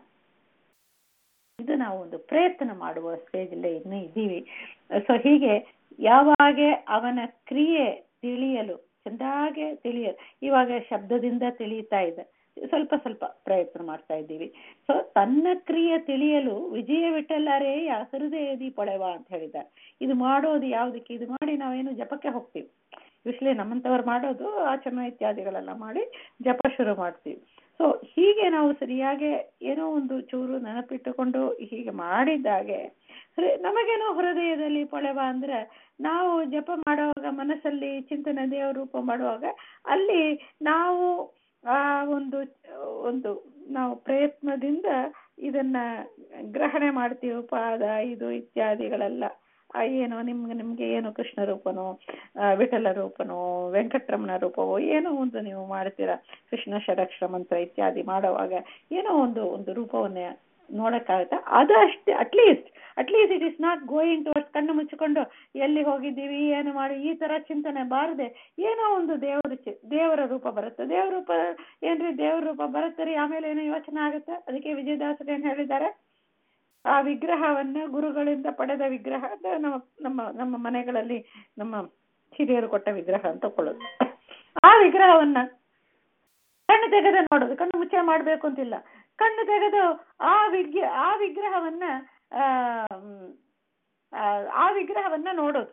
ಇದು ನಾವು ಒಂದು ಪ್ರಯತ್ನ ಮಾಡುವ ಸ್ಟೇಜ್ ಅಲ್ಲೇ ಇನ್ನೂ ಇದ್ದೀವಿ ಸೊ ಹೀಗೆ ಯಾವಾಗ ಅವನ ಕ್ರಿಯೆ ತಿಳಿಯಲು ಚೆಂದಾಗೆ ತಿಳಿಯಲು ಇವಾಗ ಶಬ್ದದಿಂದ ತಿಳಿಯುತ್ತಾ ಇದೆ ಸ್ವಲ್ಪ ಸ್ವಲ್ಪ ಪ್ರಯತ್ನ ಮಾಡ್ತಾ ಇದ್ದೀವಿ ಸೊ ತನ್ನ ಕ್ರಿಯೆ ತಿಳಿಯಲು ವಿಜಯ ವಿಠಲರೇಯ ಹೃದಯದಿ ಪೊಳೆವ ಅಂತ ಹೇಳಿದ್ದಾರೆ ಇದು ಮಾಡೋದು ಯಾವುದಕ್ಕೆ ಇದು ಮಾಡಿ ನಾವೇನು ಜಪಕ್ಕೆ ಹೋಗ್ತೀವಿ ಯೂಶ್ವಲಿ ನಮ್ಮಂತವ್ರು ಮಾಡೋದು ಆಚರಣೆ ಇತ್ಯಾದಿಗಳೆಲ್ಲ ಮಾಡಿ ಜಪ ಶುರು ಮಾಡ್ತೀವಿ ಸೊ ಹೀಗೆ ನಾವು ಸರಿಯಾಗಿ ಏನೋ ಒಂದು ಚೂರು ನೆನಪಿಟ್ಟುಕೊಂಡು ಹೀಗೆ ಮಾಡಿದ್ದಾಗೆ ಹೃ- ನಮಗೇನೋ ಹೃದಯದಲ್ಲಿ ಪೊಳೆವ ಅಂದ್ರೆ ನಾವು ಜಪ ಮಾಡುವಾಗ ಮನಸ್ಸಲ್ಲಿ ಚಿಂತನೆ ದೇವ ರೂಪ ಮಾಡುವಾಗ ಅಲ್ಲಿ ನಾವು ಆ ಒಂದು ಒಂದು ನಾವು ಪ್ರಯತ್ನದಿಂದ ಇದನ್ನ ಗ್ರಹಣೆ ಮಾಡ್ತೀವಿ ಪಾದ ಇದು ಇತ್ಯಾದಿಗಳೆಲ್ಲ ಆ ಏನು ನಿಮ್ಗೆ ನಿಮ್ಗೆ ಏನು ಕೃಷ್ಣ ರೂಪನೋ ಆ, ವಿಠಲ ರೂಪನೋ ವೆಂಕಟರಮಣ ರೂಪವೋ ಏನೋ ಒಂದು ನೀವು ಮಾಡ್ತೀರಾ ಕೃಷ್ಣ ಷಡಕ್ಷರ ಮಂತ್ರ ಇತ್ಯಾದಿ ಮಾಡುವಾಗ ಏನೋ ಒಂದು ಒಂದು ರೂಪವನ್ನ ನೋಡಕ್ಕಾಗತ್ತೆ ಅದಷ್ಟೇ at least at least it is not going towards ಕಣ್ಣು ಮುಚ್ಚಿಕೊಂಡು ಎಲ್ಲಿ ಹೋಗಿದ್ದೀವಿ ಏನು ಮಾಡಿ ಈ ತರ ಚಿಂತನೆ ಬಾರದೆ ಏನೋ ಒಂದು ದೇವರ ಚಿ- ದೇವರ ರೂಪ ಬರುತ್ತೆ ದೇವರ ರೂಪ ಏನ್ರಿ ದೇವರ ರೂಪ ಬರುತ್ತೆ ರೀ ಆಮೇಲೆ ಏನೋ ಯೋಚನೆ ಆಗುತ್ತೆ ಅದಕ್ಕೆ ವಿಜಯದಾಸರು ಏನ್ ಹೇಳಿದ್ದಾರೆ ಆ ವಿಗ್ರಹವನ್ನ ಗುರುಗಳಿಂದ ಪಡೆದ ವಿಗ್ರಹ ಅಂದ್ರೆ ನಮ್ಮ ನಮ್ಮ ನಮ್ಮ ಮನೆಗಳಲ್ಲಿ ನಮ್ಮ ಹಿರಿಯರು ಕೊಟ್ಟ ವಿಗ್ರಹ ಅಂತ ತಕೊಳ್ಳೋದು ಆ ವಿಗ್ರಹವನ್ನ ಕಣ್ಣು ತೆಗೆದು ನೋಡೋದು ಕಣ್ಣು ಮುಚ್ಚೆ ಮಾಡ್ಬೇಕು ಅಂತಿಲ್ಲ ಕಣ್ಣು ತೆಗೆದು ಆ ವಿಗ್ರ ಆ ವಿಗ್ರಹವನ್ನ ಆ, ಮ್, ಆ, ಆ ವಿಗ್ರಹವನ್ನ ನೋಡೋದು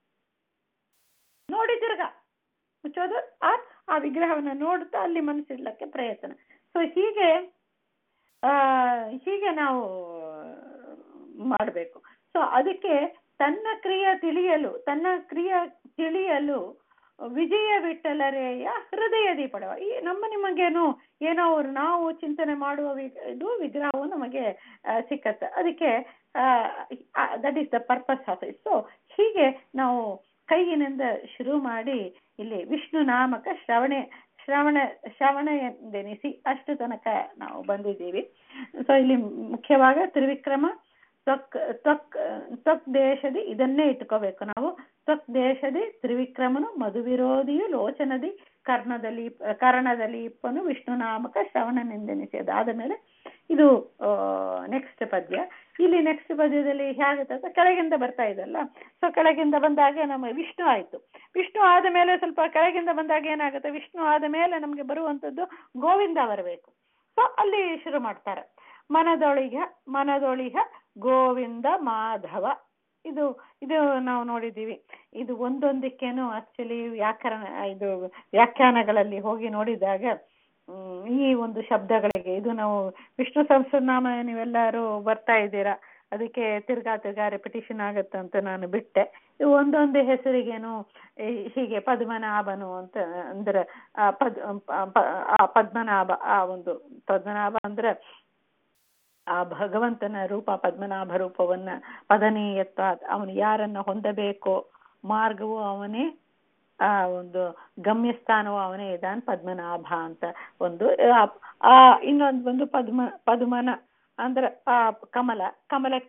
ನೋಡಿ ತಿರ್ಗ ಮುಚ್ಚೋದು ಆ ಆ ವಿಗ್ರಹವನ್ನ ನೋಡುತ್ತಾ ಅಲ್ಲಿ ಮನಸ್ಸಿಡ್ಲಕ್ಕೆ ಪ್ರಯತ್ನ ಸೊ ಹೀಗೆ ಆ ಹೀಗೆ ನಾವು ಮಾಡಬೇಕು ಸೊ ಅದಕ್ಕೆ ತನ್ನ ಕ್ರಿಯೆ ತಿಳಿಯಲು ತನ್ನ ಕ್ರಿಯೆ ತಿಳಿಯಲು ವಿಜಯ ವಿಠಲರೆಯ ಹೃದಯದಿ ಪಡೆವ ಈ ನಮ್ಮ ನಿಮಗೇನು ಏನೋ ಅವ್ರು ನಾವು ಚಿಂತನೆ ಮಾಡುವ ವಿ- ಇದು ವಿಗ್ರಹವು ನಮಗೆ ಆ, ಸಿಕ್ಕತ್ತೆ ಅದಕ್ಕೆ that is the purpose of it so ಹೀಗೆ ನಾವು ಕೈಯಿನಿಂದ ಶುರು ಮಾಡಿ ಇಲ್ಲಿ ವಿಷ್ಣು ನಾಮಕ ಶ್ರವಣೆ ಶ್ರವಣ ಶ್ರವಣ ಎಂದೆನಿಸಿ ಅಷ್ಟು ತನಕ ನಾವು ಬಂದಿದ್ದೀವಿ ಸೊ ಇಲ್ಲಿ ಮುಖ್ಯವಾಗ ತ್ರಿವಿಕ್ರಮ ತ್ವಕ್ ತ್ವಕ್ ತ್ವಕ್ ದೇಶದಿ ಇದನ್ನೇ ಇಟ್ಕೋಬೇಕು ನಾವು ತ್ವಕ್ ದೇಶದಿ ತ್ರಿವಿಕ್ರಮನು ಮಧುವಿರೋಧಿಯು ಲೋಚನದಿ ಕರ್ಣದಲ್ಲಿ ಕರ್ಣದಲ್ಲಿ ಇಪ್ಪನು ವಿಷ್ಣು ನಾಮಕ ಶ್ರವಣನೆಂದೆನಿಸಿ ಅದಾದ ಮೇಲೆ ಇದು ನೆಕ್ಸ್ಟ್ ಪದ್ಯ ಇಲ್ಲಿ ನೆಕ್ಸ್ಟ್ ಪದ್ಯದಲ್ಲಿ ಹೇಗುತ್ತೆ ಅಂತ ಕೆಳಗಿಂದ ಬರ್ತಾ ಇದಲ್ಲ ಸೊ ಕೆಳಗಿಂದ ಬಂದಾಗ ನಮ್ಮ ವಿಷ್ಣು ಆಯ್ತು ವಿಷ್ಣು ಆದ ಮೇಲೆ ಸ್ವಲ್ಪ ಕೆಳಗಿಂದ ಬಂದಾಗ ಏನಾಗುತ್ತೆ ವಿಷ್ಣು ಆದ ಮೇಲೆ ನಮಗೆ ಬರುವಂತದ್ದು ಗೋವಿಂದ ಬರಬೇಕು ಸೊ ಅಲ್ಲಿ ಶುರು ಮಾಡ್ತಾರೆ ಮನದೊಳಿಗ ಮನದೊಳಿಗ ಗೋವಿಂದ ಮಾಧವ ಇದು ಇದು ನಾವು ನೋಡಿದ್ದೀವಿ ಇದು ಒಂದೊಂದಕ್ಕೇನು ಆಕ್ಚುಲಿ ವ್ಯಾಕರಣ ಇದು ವ್ಯಾಖ್ಯಾನಗಳಲ್ಲಿ ಹೋಗಿ ನೋಡಿದಾಗ ಹ್ಮ್, ಈ ಒಂದು ಶಬ್ದಗಳಿಗೆ ಇದು ನಾವು ವಿಷ್ಣು ಸಹಸ್ರನಾಮ ನೀವೆಲ್ಲರೂ ಬರ್ತಾ ಇದ್ದೀರಾ ಅದಕ್ಕೆ ತಿರ್ಗಾ ತಿರ್ಗಾ ರೆಪಿಟೇಷನ್ ಆಗತ್ತೆ ಅಂತ ನಾನು ಬಿಟ್ಟೆ ಇದು ಒಂದೊಂದು ಹೆಸರಿಗೇನು ಈ ಹೀಗೆ ಪದ್ಮನಾಭನು ಅಂತ ಅಂದ್ರೆ ಆ ಪದ್ ಪ- ಆ ಪದ್ಮನಾಭ ಆ ಒಂದು ಪದ್ಮನಾಭ ಅಂದ್ರೆ ಆ ಭಗವಂತನ ರೂಪ ಪದ್ಮನಾಭ ರೂಪವನ್ನ ಪದನೀಯತ್ವ ಅವನು ಯಾರನ್ನ ಹೊಂದಬೇಕೋ ಮಾರ್ಗವು ಅವನೇ ಆ ಒಂದು ಗಮ್ಯಸ್ಥಾನವು ಅವನೇ ಇದ್ದಾನೆ ಪದ್ಮನಾಭ ಅಂತ ಒಂದು ಆ- ಆ ಇನ್ನೊಂದು ಒಂದು ಪದ್ಮ ಪದ್ಮನ ಅಂದ್ರೆ ಆ ಕಮಲ ಕಮಲಕ್ಕೆ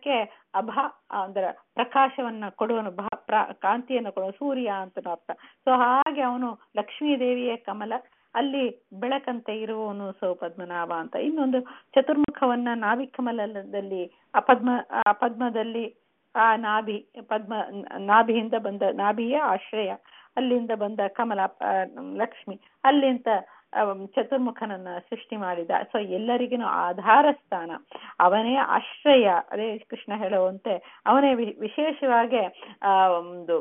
ಅಭ ಅಂದ್ರೆ ಪ್ರಕಾಶವನ್ನ ಕೊಡುವನು ಭ ಪ್ರ ಕಾಂತಿಯನ್ನು ಕೊಡುವ ಸೂರ್ಯ ಅಂತ ಅರ್ಥ ಸೊ ಹಾಗೆ ಅವನು ಲಕ್ಷ್ಮೀ ದೇವಿಯ ಕಮಲ ಅಲ್ಲಿ ಬೆಳಕಂತೆ ಇರುವವನು ಸೋ ಪದ್ಮನಾಭ ಅಂತ ಇನ್ನೊಂದು ಚತುರ್ಮುಖವನ್ನ ನಾಭಿ ಕಮಲದಲ್ಲಿ ಆ ಪದ್ಮ ಆ ಪದ್ಮದಲ್ಲಿ ಆ ನಾಭಿ ಪದ್ಮ ನಾಭಿಯಿಂದ ಬಂದ ನಾಭಿಯ ಆಶ್ರಯ ಅಲ್ಲಿಂದ ಬಂದ ಕಮಲ ಆ, ಲಕ್ಷ್ಮಿ ಅಲ್ಲಿಂದ ಅಮ್, ಚತುರ್ಮುಖನನ್ನ ಸೃಷ್ಟಿ ಮಾಡಿದ ಸೊ ಎಲ್ಲರಿಗೂ ಆಧಾರ ಸ್ಥಾನ ಅವನೇ ಆಶ್ರಯ ಅದೇ ಕೃಷ್ಣ ಹೇಳುವಂತೆ ಅವನೇ ವಿ- ವಿಶೇಷವಾಗಿ ಆ ಒಂದು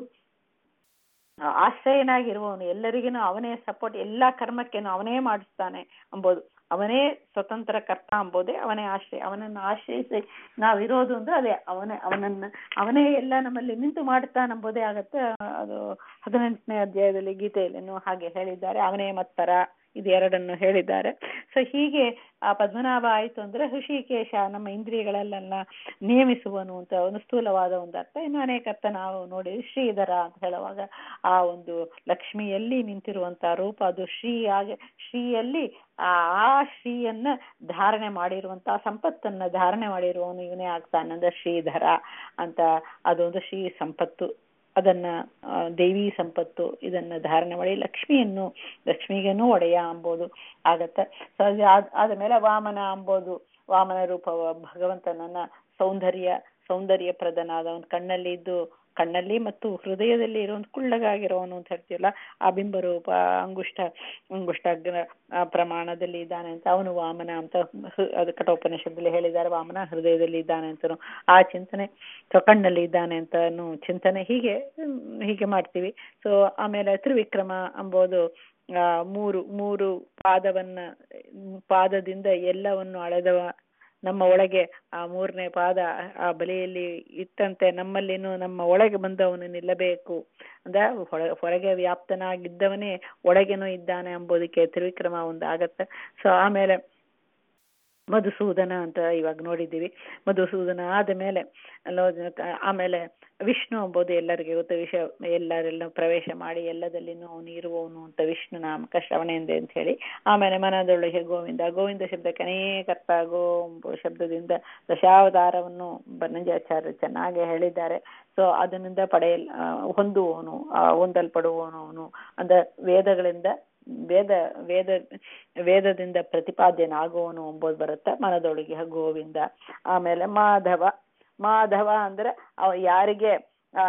ಆಶ್ರಯನಾಗಿರುವವನು ಎಲ್ಲರಿಗೂ ಅವನೇ ಸಪೋರ್ಟ್ ಎಲ್ಲಾ ಕರ್ಮಕ್ಕೇನು ಅವನೇ ಮಾಡಿಸ್ತಾನೆ ಅಂಬೋದು ಅವನೇ ಸ್ವತಂತ್ರ ಕರ್ತ ಅಂಬೋದೇ ಅವನೇ ಆಶ್ರಯ ಅವನನ್ನು ಆಶ್ರಯಿಸಿ ನಾವಿರೋದು ಅಂದ್ರೆ ಅದೇ ಅವನೇ ಅವನನ್ನ ಅವನೇ ಎಲ್ಲ ನಮ್ಮಲ್ಲಿ ನಿಂತು ಮಾಡ್ತಾನಂಬೋದೇ ಆಗತ್ತೆ ಅದು ಹದಿನೆಂಟನೇ ಅಧ್ಯಾಯದಲ್ಲಿ ಗೀತೆಯಲ್ಲಿನೂ ಹಾಗೆ ಹೇಳಿದ್ದಾರೆ ಅವನೇ ಮತ್ಪರ ಇದು ಎರಡನ್ನು ಹೇಳಿದ್ದಾರೆ ಸೊ ಹೀಗೆ ಆ ಪದ್ಮನಾಭ ಆಯ್ತು ಅಂದ್ರೆ ಋಷಿಕೇಶ ನಮ್ಮ ಇಂದ್ರಿಯಗಳಲ್ಲೆಲ್ಲ ನೇಮಿಸುವನು ಅಂತ ಒಂದು ಸ್ಥೂಲವಾದ ಒಂದು ಅರ್ಥ ಇನ್ನು ಅನೇಕ ಅರ್ಥ ನಾವು ನೋಡಿ ಶ್ರೀಧರ ಅಂತ ಹೇಳುವಾಗ ಆ ಒಂದು ಲಕ್ಷ್ಮಿಯಲ್ಲಿ ನಿಂತಿರುವಂತ ರೂಪ ಅದು ಶ್ರೀ ಆಗಿ ಶ್ರೀಯಲ್ಲಿ ಆ ಆ ಶ್ರೀಯನ್ನ ಧಾರಣೆ ಮಾಡಿರುವಂತ ಸಂಪತ್ತನ್ನ ಧಾರಣೆ ಮಾಡಿರುವವನು ಇವನೇ ಆಗ್ತಾನೆ ಅಂದ್ರೆ ಶ್ರೀಧರ ಅಂತ ಅದೊಂದು ಶ್ರೀ ಸಂಪತ್ತು ಅದನ್ನ ಆ, ದೇವಿ ಸಂಪತ್ತು ಇದನ್ನ ಧಾರಣೆ ಮಾಡಿ ಲಕ್ಷ್ಮಿಯನ್ನು ಲಕ್ಷ್ಮಿಗೇನು ಒಡೆಯ ಅಂಬೋದು ಆಗತ್ತೆ ಸೊ ಅದು ಆದ್- ಆದ್ಮೇಲೆ ವಾಮನ ಅಂಬೋದು ವಾಮನ ರೂಪ ಭಗವಂತನನ್ನ ಸೌಂದರ್ಯ ಸೌಂದರ್ಯ ಪ್ರದನಾದವನ್ ಕಣ್ಣಲ್ಲಿ ಇದ್ದು ಕಣ್ಣಲ್ಲಿ ಮತ್ತು ಹೃದಯದಲ್ಲಿ ಇರುವಂತ ಕುಳ್ಳಗಾಗಿರೋನು ಅಂತ ಹೇಳ್ತೀವಲ್ಲ ಆ ಬಿಂಬರೂಪ ಅಂಗುಷ್ಟ ಅಂಗುಷ್ಟಾಗ್ರ ಆ ಪ್ರಮಾಣದಲ್ಲಿ ಇದ್ದಾನೆ ಅಂತ ಅವನು ವಾಮನ ಅಂತ ಹೃ- ಅದು ಕಠೋಪನಿಷತ್ತಲ್ಲಿ ಹೇಳಿದ್ದಾರೆ ವಾಮನ ಹೃದಯದಲ್ಲಿ ಇದ್ದಾನೆ ಅಂತನು ಆ ಚಿಂತನೆ ಸೊ ಕಣ್ಣಲ್ಲಿ ಇದ್ದಾನೆ ಅಂತಾನು ಚಿಂತನೆ ಹೀಗೆ ಹ್ಮ್, ಹೀಗೆ ಮಾಡ್ತೀವಿ ಸೊ ಆಮೇಲೆ ತ್ರಿವಿಕ್ರಮ ಅಂಬೋದು ಆ ಮೂರು ಮೂರು ಪಾದವನ್ನ ಪಾದದಿಂದ ಎಲ್ಲವನ್ನು ಅಳೆದವ ನಮ್ಮ ಒಳಗೆ ಆ ಮೂರನೇ ಪಾದ ಆ ಬಲೆಯಲ್ಲಿ ಇಟ್ಟಂತೆ ನಮ್ಮಲ್ಲಿನೂ ನಮ್ಮ ಒಳಗೆ ಬಂದವನು ನಿಲ್ಲಬೇಕು ಅಂದ್ರೆ ಹೊರ- ಹೊರಗೆ ವ್ಯಾಪ್ತನಾಗಿದ್ದವನೇ ಒಳಗೇನೂ ಇದ್ದಾನೆ ಎಂಬುದಕ್ಕೆ ತ್ರಿವಿಕ್ರಮ ಒಂದು ಆಗತ್ತೆ ಸೊ ಆಮೇಲೆ ಮಧುಸೂದನ ಅಂತ ಇವಾಗ ನೋಡಿದ್ದೀವಿ ಮಧುಸೂದನ ಆದ ಮೇಲೆ ಅಲ್ಲೋ ಆಮೇಲೆ ವಿಷ್ಣು ಎಂಬುದು ಎಲ್ಲರಿಗೆ ಗೊತ್ತು ವಿಷ ಎಲ್ಲರೆಲ್ಲ ಪ್ರವೇಶ ಮಾಡಿ ಎಲ್ಲದಲ್ಲಿನೂ ಅವನು ಇರುವವನು ಅಂತ ವಿಷ್ಣು ನಾಮಕ ಶ್ರವಣೇಂದ್ರ ಅಂತ ಹೇಳಿ ಆಮೇಲೆ ಮನದೊಳಗೆ ಗೋವಿಂದ ಗೋವಿಂದ ಶಬ್ದಕ್ಕೆ ಅನೇಕ ಅರ್ಥ ಗೋ ಎಂಬ ಶಬ್ದದಿಂದ ದಶಾವತಾರವನ್ನು ಬನ್ನಂಜಾಚಾರ್ಯ ಚೆನ್ನಾಗಿ ಹೇಳಿದ್ದಾರೆ ಸೊ ಅದರಿಂದ ಪಡೆಯಲ್ ಆ, ಹೊಂದುವವನು ಆ, ಹೊಂದಲ್ಪಡುವವನು ಅವನು ಅಂದ್ರೆ ವೇದಗಳಿಂದ ವೇದ ವೇದ ವೇದದಿಂದ ಪ್ರತಿಪಾದ್ಯನಾಗುವವನು ಎಂಬುದು ಬರುತ್ತೆ ಮನದೊಳಗೆ ಗೋವಿಂದ ಆಮೇಲೆ ಮಾಧವ ಮಾಧವ ಅಂದ್ರೆ ಅವ ಯಾರಿಗೆ ಆ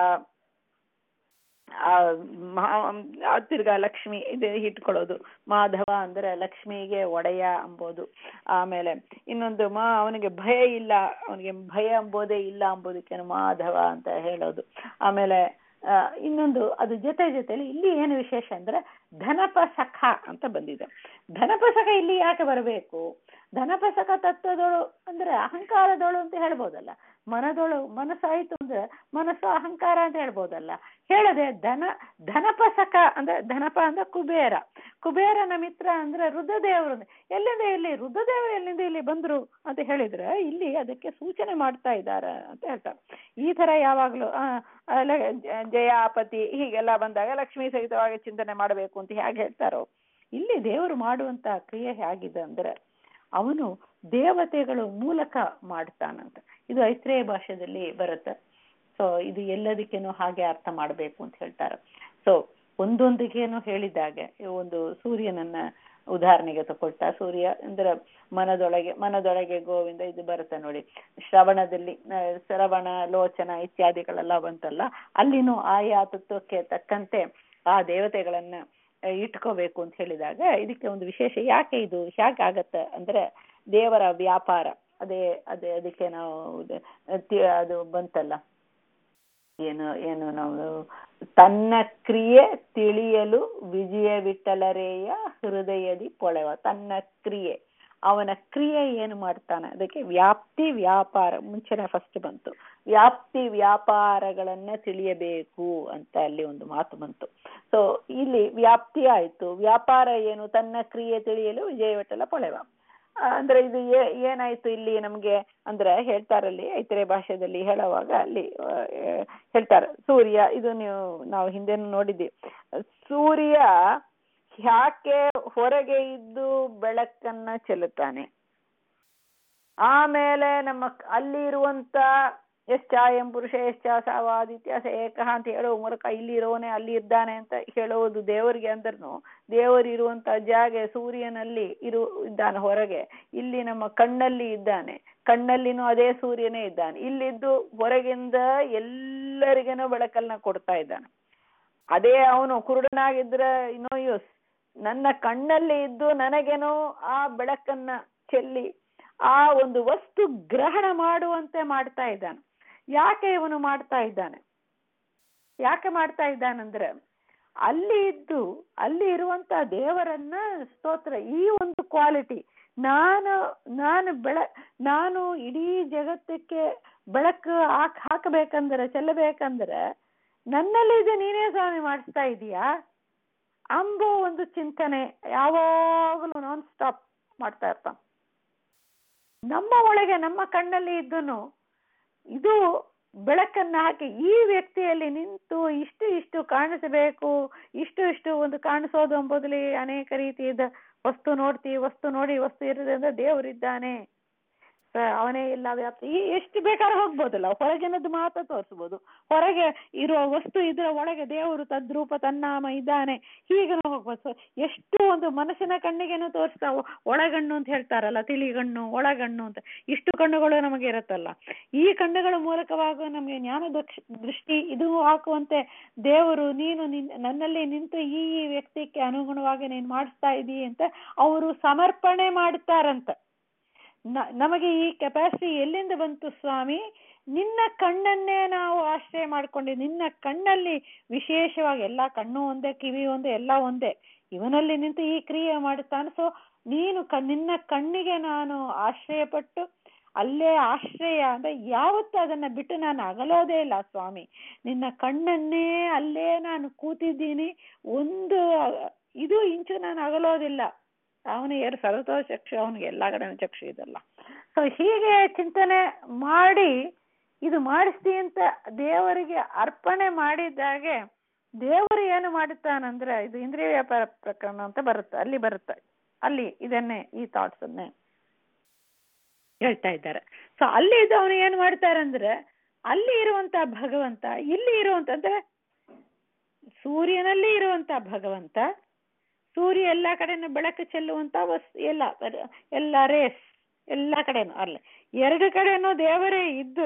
ಆ ಮಹಾ- ಆ ತಿರ್ಗಾ ಲಕ್ಷ್ಮಿ ಇದು ಇಟ್ಕೊಳ್ಳೋದು ಮಾಧವ ಅಂದ್ರೆ ಲಕ್ಷ್ಮಿಗೆ ಒಡೆಯ ಅಂಬೋದು ಆಮೇಲೆ ಇನ್ನೊಂದು ಮಾ ಅವನಿಗೆ ಭಯ ಇಲ್ಲ ಅವನಿಗೆ ಭಯ ಎಂಬುದೇ ಇಲ್ಲ ಎಂಬುದಕ್ಕೆ ಮಾಧವ ಅಂತ ಹೇಳೋದು ಆಮೇಲೆ ಆ, ಇನ್ನೊಂದು ಅದು ಜೊತೆ ಜೊತೆಲಿ ಇಲ್ಲಿ ಏನು ವಿಶೇಷ ಅಂದ್ರೆ ಧನಪಸಖ ಅಂತ ಬಂದಿದೆ ಧನಪಸಖ ಇಲ್ಲಿ ಯಾಕೆ ಬರಬೇಕು ಧನಪಸಖ ತತ್ವದೋಳು ಅಂದ್ರೆ ಅಹಂಕಾರದೋಳು ಅಂತ ಹೇಳ್ಬೋದಲ್ಲ ಮನದೋಳು ಮನಸ್ಸಾಯ್ತು ಅಂದ್ರೆ ಮನಸ್ಸು ಅಹಂಕಾರ ಅಂತ ಹೇಳ್ಬೋದಲ್ಲ ಹೇಳದೆ ಧನ ಧನಪಸಖ ಅಂದ್ರೆ ಧನಪ ಅಂದ್ರೆ ಕುಬೇರ ಕುಬೇರನ ಮಿತ್ರ ಅಂದ್ರೆ ರುದ್ರದೇವರು ಎಲ್ಲಿಂದ ಇಲ್ಲಿ ರುದ್ರದೇವರು ಎಲ್ಲಿಂದ ಇಲ್ಲಿ ಬಂದ್ರು ಅಂತ ಹೇಳಿದ್ರೆ ಇಲ್ಲಿ ಅದಕ್ಕೆ ಸೂಚನೆ ಮಾಡ್ತಾ ಇದ್ದಾರೆ ಅಂತ ಹೇಳ್ತಾರೆ ಈ ತರ ಯಾವಾಗ್ಲೂ ಆ, ಆ, ಲ- ಜ- ಜಯಾಪತಿ ಹೀಗೆಲ್ಲ ಬಂದಾಗ ಲಕ್ಷ್ಮೀ ಸಹಿತವಾಗಿ ಚಿಂತನೆ ಮಾಡಬೇಕು ಅಂತ ಹೇಗೆ ಹೇಳ್ತಾರೋ ಇಲ್ಲಿ ದೇವರು ಮಾಡುವಂತ ಕ್ರಿಯೆ ಹೇಗಿದೆ ಅಂದ್ರೆ ಅವನು ದೇವತೆಗಳು ಮೂಲಕ ಮಾಡ್ತಾನಂತ ಇದು ಐತ್ರೇಯ ಭಾಷೆಯಲ್ಲಿ ಬರುತ್ತೆ ಸೊ ಇದು ಎಲ್ಲದಕ್ಕೇನು ಹಾಗೆ ಅರ್ಥ ಮಾಡಬೇಕು ಅಂತ ಹೇಳ್ತಾರೆ ಸೊ ಒಂದೊಂದಿಗೇನು ಹೇಳಿದಾಗೆ ಈ ಒಂದು ಸೂರ್ಯನನ್ನ ಉದಾಹರಣೆಗೆ ತಗೊಳ್ತಾ ಸೂರ್ಯ ಅಂದ್ರೆ ಮನದೊಳಗೆ ಮನದೊಳಗೆ ಗೋವಿಂದ ಇದು ಬರುತ್ತೆ ನೋಡಿ ಶ್ರವಣದಲ್ಲಿ ಆ, ಶ್ರವಣ ಲೋಚನ ಇತ್ಯಾದಿಗಳೆಲ್ಲ ಬಂತಲ್ಲ ಅಲ್ಲಿನೂ ಆಯಾ ತತ್ವಕ್ಕೆ ತಕ್ಕಂತೆ ಆ ದೇವತೆಗಳನ್ನ ಆ, ಇಟ್ಕೋಬೇಕು ಅಂತ ಹೇಳಿದಾಗ ಇದಕ್ಕೆ ಒಂದು ವಿಶೇಷ ಯಾಕೆ ಇದು ಹೇಗೆ ಆಗತ್ತೆ ಅಂದ್ರೆ ದೇವರ ವ್ಯಾಪಾರ ಅದೇ ಅದೇ ಅದಕ್ಕೆ ನಾವು ಇದು- ತಿ- ಅದು ಬಂತಲ್ಲ ಏನು ಏನು ನಾವು ತನ್ನ ಕ್ರಿಯೆ ತಿಳಿಯಲು ವಿಜಯ ವಿಠಲರೇಯ ಹೃದಯದಿ ಪೊಳೆವ ತನ್ನ ಕ್ರಿಯೆ ಅವನ ಕ್ರಿಯೆ ಏನು ಮಾಡ್ತಾನೆ ಅದಕ್ಕೆ ವ್ಯಾಪ್ತಿ ವ್ಯಾಪಾರ ಮುಂಚೆನೆ ಫಸ್ಟ್ ಬಂತು ವ್ಯಾಪ್ತಿ ವ್ಯಾಪಾರಗಳನ್ನ ತಿಳಿಯಬೇಕು ಅಂತ ಅಲ್ಲಿ ಒಂದು ಮಾತು ಬಂತು ಸೊ ಇಲ್ಲಿ ವ್ಯಾಪ್ತಿ ಆಯ್ತು ವ್ಯಾಪಾರ ಏನು ತನ್ನ ಕ್ರಿಯೆ ತಿಳಿಯಲು ವಿಜಯ ವಿಠಲ ಪೊಳೆವ ಆ, ಅಂದ್ರೆ ಇದು ಏ- ಏನಾಯ್ತು ಇಲ್ಲಿ ನಮ್ಗೆ ಅಂದ್ರೆ ಹೇಳ್ತಾರಲ್ಲಿ ಐತರೆ ಭಾಷೆಯಲ್ಲಿ ಹೇಳುವಾಗ ಅಲ್ಲಿ ಆ, ಹೇಳ್ತಾರೆ ಸೂರ್ಯ ಇದು ನೀವು ನಾವು ಹಿಂದೆನೂ ನೋಡಿದ್ದೀವಿ ಸೂರ್ಯ ಯಾಕೆ ಹೊರಗೆ ಇದ್ದು ಬೆಳಕನ್ನ ಚೆಲ್ಲುತ್ತಾನೆ ಆಮೇಲೆ ನಮ್ಮ ಕ- ಅಲ್ಲಿ ಇರುವಂತ ಎಶ್ಚಾಯಂ ಪುರುಷ ಎಶ್ಚ ಸಾವಾದಿತ್ಯ ಸ ಏಕಃ ಅಂತ ಹೇಳೋ ಮೂಲಕ ಇಲ್ಲಿ ಇರೋನೆ ಅಲ್ಲಿ ಇದ್ದಾನೆ ಅಂತ ಹೇಳುವುದು ದೇವರಿಗೆ ಅಂದ್ರೂ ದೇವರು ಇರುವಂತ ಜಾಗ ಸೂರ್ಯನಲ್ಲಿ ಇರು ಇದ್ದಾನೆ ಹೊರಗೆ ಇಲ್ಲಿ ನಮ್ಮ ಕಣ್ಣಲ್ಲಿ ಇದ್ದಾನೆ ಕಣ್ಣಲ್ಲಿನೂ ಅದೇ ಸೂರ್ಯನೇ ಇದ್ದಾನೆ ಇಲ್ಲಿದ್ದು ಹೊರಗಿಂದ ಎಲ್ಲರಿಗೇನೋ ಬೆಳಕನ್ನ ಕೊಡ್ತಾ ಇದ್ದಾನೆ ಅದೇ ಅವನು ಕುರುಡನಾಗಿದ್ರೆ ನೋ ಯೂಸ್ ನನ್ನ ಕಣ್ಣಲ್ಲಿ ಇದ್ದು ನನಗೇನೋ ಆ ಬೆಳಕನ್ನ ಚೆಲ್ಲಿ ಆ ಒಂದು ವಸ್ತು ಗ್ರಹಣ ಮಾಡುವಂತೆ ಮಾಡ್ತಾ ಇದ್ದಾನೆ ಯಾಕೆ ಇವನು ಮಾಡ್ತಾ ಇದ್ದಾನೆ ಯಾಕೆ ಮಾಡ್ತಾ ಇದ್ದಾನಂದ್ರೆ ಅಲ್ಲಿ ಇದ್ದು ಅಲ್ಲಿ ಇರುವಂತ ದೇವರನ್ನ ಸ್ತೋತ್ರ ಈ ಒಂದು ಕ್ವಾಲಿಟಿ ನಾನು ನಾನು ಬೆಳ ನಾನು ಇಡೀ ಜಗತ್ತಕ್ಕೆ ಬೆಳಕು ಹಾಕ್ ಹಾಕಬೇಕಂದ್ರೆ ಚೆಲ್ಲಬೇಕಂದ್ರೆ ನನ್ನಲ್ಲಿ ಇದು ನೀನೇ ಸ್ವಾಮಿ ಮಾಡಿಸ್ತಾ ಇದೀಯಾ ಅಂಬೋ ಒಂದು ಚಿಂತನೆ ಯಾವಾಗಲೂ ನಾನ್ ಸ್ಟಾಪ್ ಮಾಡ್ತಾ ಇರ್ತಾನೆ ನಮ್ಮ ಒಳಗೆ ನಮ್ಮ ಕಣ್ಣಲ್ಲಿ ಇದ್ದನು ಇದು ಬೆಳಕನ್ನ ಹಾಕಿ ಈ ವ್ಯಕ್ತಿಯಲ್ಲಿ ನಿಂತು ಇಷ್ಟು ಇಷ್ಟು ಕಾಣಿಸಬೇಕು ಇಷ್ಟು ಇಷ್ಟು ಒಂದು ಕಾಣಿಸೋದು ಎಂಬುದರಲ್ಲಿ ಅನೇಕ ರೀತಿಯ ವಸ್ತು ನೋಡ್ತಿ ವಸ್ತು ನೋಡಿ ವಸ್ತು ಇರುತ್ತೆ ಅಂದ್ರೆ ದೇವರಿದ್ದಾನೆ ಅವನೇ ಇಲ್ಲ ವ್ಯಾಪ್ತಿ ಈ ಎಷ್ಟು ಬೇಕಾದ್ರೆ ಹೋಗ್ಬೋದಲ್ಲ ಹೊರಗಿನದ್ದು ಮಾತ್ರ ತೋರಿಸ್ಬೋದು ಹೊರಗೆ ಇರುವ ವಸ್ತು ಇದರ ಒಳಗೆ ದೇವರು ತದ್ರೂಪ ತನ್ನಾಮ ಇದ್ದಾನೆ ಹೀಗೆ ಹೋಗ್ಬೋದು ಸೊ ಎಷ್ಟು ಒಂದು ಮನಸ್ಸಿನ ಕಣ್ಣಿಗೇನು ತೋರಿಸ್ತಾವ ಒಳಗಣ್ಣು ಅಂತ ಹೇಳ್ತಾರಲ್ಲ ತಿಳಿಗಣ್ಣು ಒಳಗಣ್ಣು ಅಂತ ಇಷ್ಟು ಕಣ್ಣುಗಳು ನಮಗೆ ಇರುತ್ತಲ್ಲ ಈ ಕಣ್ಣುಗಳ ಮೂಲಕವಾಗ ನಮಗೆ ಜ್ಞಾನ ದೃಷ್ಟಿ ಇದು ಹಾಕುವಂತೆ ದೇವರು ನೀನು ನಿನ್ ನನ್ನಲ್ಲಿ ನಿಂತು ಈ ವ್ಯಕ್ತಿಗೆ ಅನುಗುಣವಾಗಿ ನೀನು ಮಾಡಿಸ್ತಾ ಇದೀಯ ಅಂತ ಅವರು ಸಮರ್ಪಣೆ ಮಾಡ್ತಾರಂತ ನಮಗೆ ಈ ಕೆಪಾಸಿಟಿ ಎಲ್ಲಿಂದ ಬಂತು ಸ್ವಾಮಿ ನಿನ್ನ ಕಣ್ಣನ್ನೇ ನಾವು ಆಶ್ರಯ ಮಾಡ್ಕೊಂಡು ನಿನ್ನ ಕಣ್ಣಲ್ಲಿ ವಿಶೇಷವಾಗಿ ಎಲ್ಲ ಕಣ್ಣು ಒಂದೇ ಕಿವಿ ಒಂದೇ ಎಲ್ಲ ಒಂದೇ ಇವನಲ್ಲಿ ನಿಂತು ಈ ಕ್ರಿಯೆ ಮಾಡುತ್ತಾನೆ ಸೊ ನೀನು ಕ ನಿನ್ನ ಕಣ್ಣಿಗೆ ನಾನು ಆಶ್ರಯ ಪಟ್ಟು ಅಲ್ಲೇ ಆಶ್ರಯ ಅಂದ್ರೆ ಯಾವತ್ತೂ ಅದನ್ನ ಬಿಟ್ಟು ನಾನು ಅಗಲೋದೇ ಇಲ್ಲ ಸ್ವಾಮಿ ನಿನ್ನ ಕಣ್ಣನ್ನೇ ಅಲ್ಲೇ ನಾನು ಕೂತಿದ್ದೀನಿ ಒಂದು ಇದು ಇಂಚು ನಾನು ಅಗಲೋದಿಲ್ಲ ಅವನು ಯಾರು ಸರ್ವತೋ ಚಕ್ಷು ಅವನಿಗೆ ಎಲ್ಲ ಕಡೆ ಚಕ್ಷು ಇದಲ್ಲ ಸೊ ಹೀಗೆ ಚಿಂತನೆ ಮಾಡಿ ಇದು ಮಾಡಿಸ್ತಿ ಅಂತ ದೇವರಿಗೆ ಅರ್ಪಣೆ ಮಾಡಿದ್ದಾಗೆ ದೇವರು ಏನು ಮಾಡುತ್ತಾನಂದ್ರೆ ಇದು ಇಂದ್ರಿಯ ವ್ಯಾಪಾರ ಪ್ರಕರಣ ಅಂತ ಬರುತ್ತೆ ಅಲ್ಲಿ ಬರುತ್ತೆ ಅಲ್ಲಿ ಇದನ್ನೇ ಈ ಥಾಟ್ಸ್ ಅನ್ನೇ ಹೇಳ್ತಾ ಇದ್ದಾರೆ ಸೊ ಅಲ್ಲಿ ಇದು ಅವನು ಏನ್ ಮಾಡ್ತಾರಂದ್ರೆ ಅಲ್ಲಿ ಇರುವಂತ ಭಗವಂತ ಇಲ್ಲಿ ಇರುವಂತ ಅಂದ್ರೆ ಸೂರ್ಯನಲ್ಲಿ ಇರುವಂತ ಭಗವಂತ ಸೂರ್ಯ ಎಲ್ಲ ಕಡೆನೂ ಬೆಳಕು ಚೆಲ್ಲುವಂತ ವಸ್ತು ಎಲ್ಲ ಎಲ್ಲ ರೇಸ್ ಎಲ್ಲ ಕಡೆನೂ ಅಲ್ಲ ಎರಡು ಕಡೆನೂ ದೇವರೇ ಇದ್ದು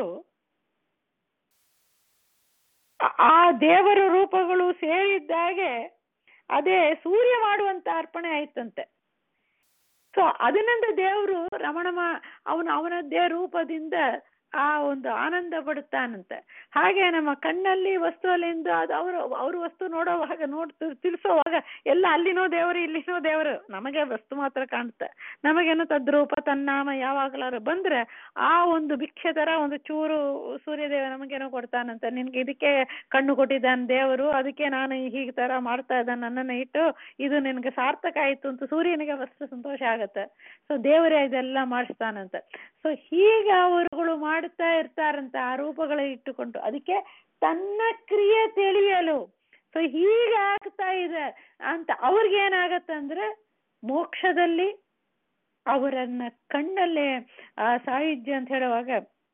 ಆ ದೇವರ ರೂಪಗಳು ಸೇರಿದ್ದಾಗೆ ಅದೇ ಸೂರ್ಯ ಮಾಡುವಂತ ಅರ್ಪಣೆ ಆಯ್ತಂತೆ ಸೊ ಅದನ್ನಂದ ದೇವರು ರಮಣ ಅವನು ಅವನದ್ದೇ ರೂಪದಿಂದ ಆ ಒಂದು ಆನಂದ ಪಡುತ್ತಾನಂತೆ ಹಾಗೆ ನಮ್ಮ ಕಣ್ಣಲ್ಲಿ ವಸ್ತುವಲ್ಲಿಂದ ಅದು ಅವರು ಅವ್ರ ವಸ್ತು ನೋಡೋವಾಗ ನೋಡ್ ತಿಳಿಸೋವಾಗ ಎಲ್ಲ ಅಲ್ಲಿನೋ ದೇವರು ಇಲ್ಲಿನೋ ದೇವರು ನಮಗೆ ವಸ್ತು ಮಾತ್ರ ಕಾಣುತ್ತೆ ನಮಗೇನು ತದ್ರೂಪ ತನ್ನಾಮ ಯಾವಾಗಲಾರು ಬಂದ್ರೆ ಆ ಒಂದು ಭಿಕ್ಷೆ ತರ ಒಂದು ಚೂರು ಸೂರ್ಯದೇವ ನಮಗೇನೋ ಕೊಡ್ತಾನಂತೆ ನಿನ್ಗೆ ಇದಕ್ಕೆ ಕಣ್ಣು ಕೊಟ್ಟಿದ್ದಾನೆ ದೇವರು ಅದಕ್ಕೆ ನಾನು ಹೀಗೆ ತರ ಮಾಡ್ತಾ ಇದ್ದಾನೆ ನನ್ನನ್ನು ಇಟ್ಟು ಇದು ನಿನ್ಗೆ ಸಾರ್ಥಕ ಆಯ್ತು ಅಂತ ಸೂರ್ಯನಿಗೆ ವಸ್ತು ಸಂತೋಷ ಆಗತ್ತೆ ಸೊ ದೇವರೇ ಇದೆಲ್ಲ ಮಾಡಿಸ್ತಾನಂತೆ ಸೊ ಹೀಗೆ ಅವರುಗಳು ಮಾಡ್ತಾ ಇರ್ತಾರಂತ ಆ ರೂಪಗಳ ಇಟ್ಟುಕೊಂಡು ಅದಕ್ಕೆ ತನ್ನ ಕ್ರಿಯೆ ತಿಳಿಯಲು ಸೊ ಹೀಗೆ ಆಗ್ತಾ ಇದೆ ಅಂತ ಅವ್ರಿಗೆ ಏನಾಗತ್ತಂದ್ರೆ ಮೋಕ್ಷದಲ್ಲಿ ಅವರನ್ನ ಕಣ್ಣಲ್ಲೇ ಆ ಸಾಹಿತ್ಯ ಅಂತ ಹೇಳುವಾಗ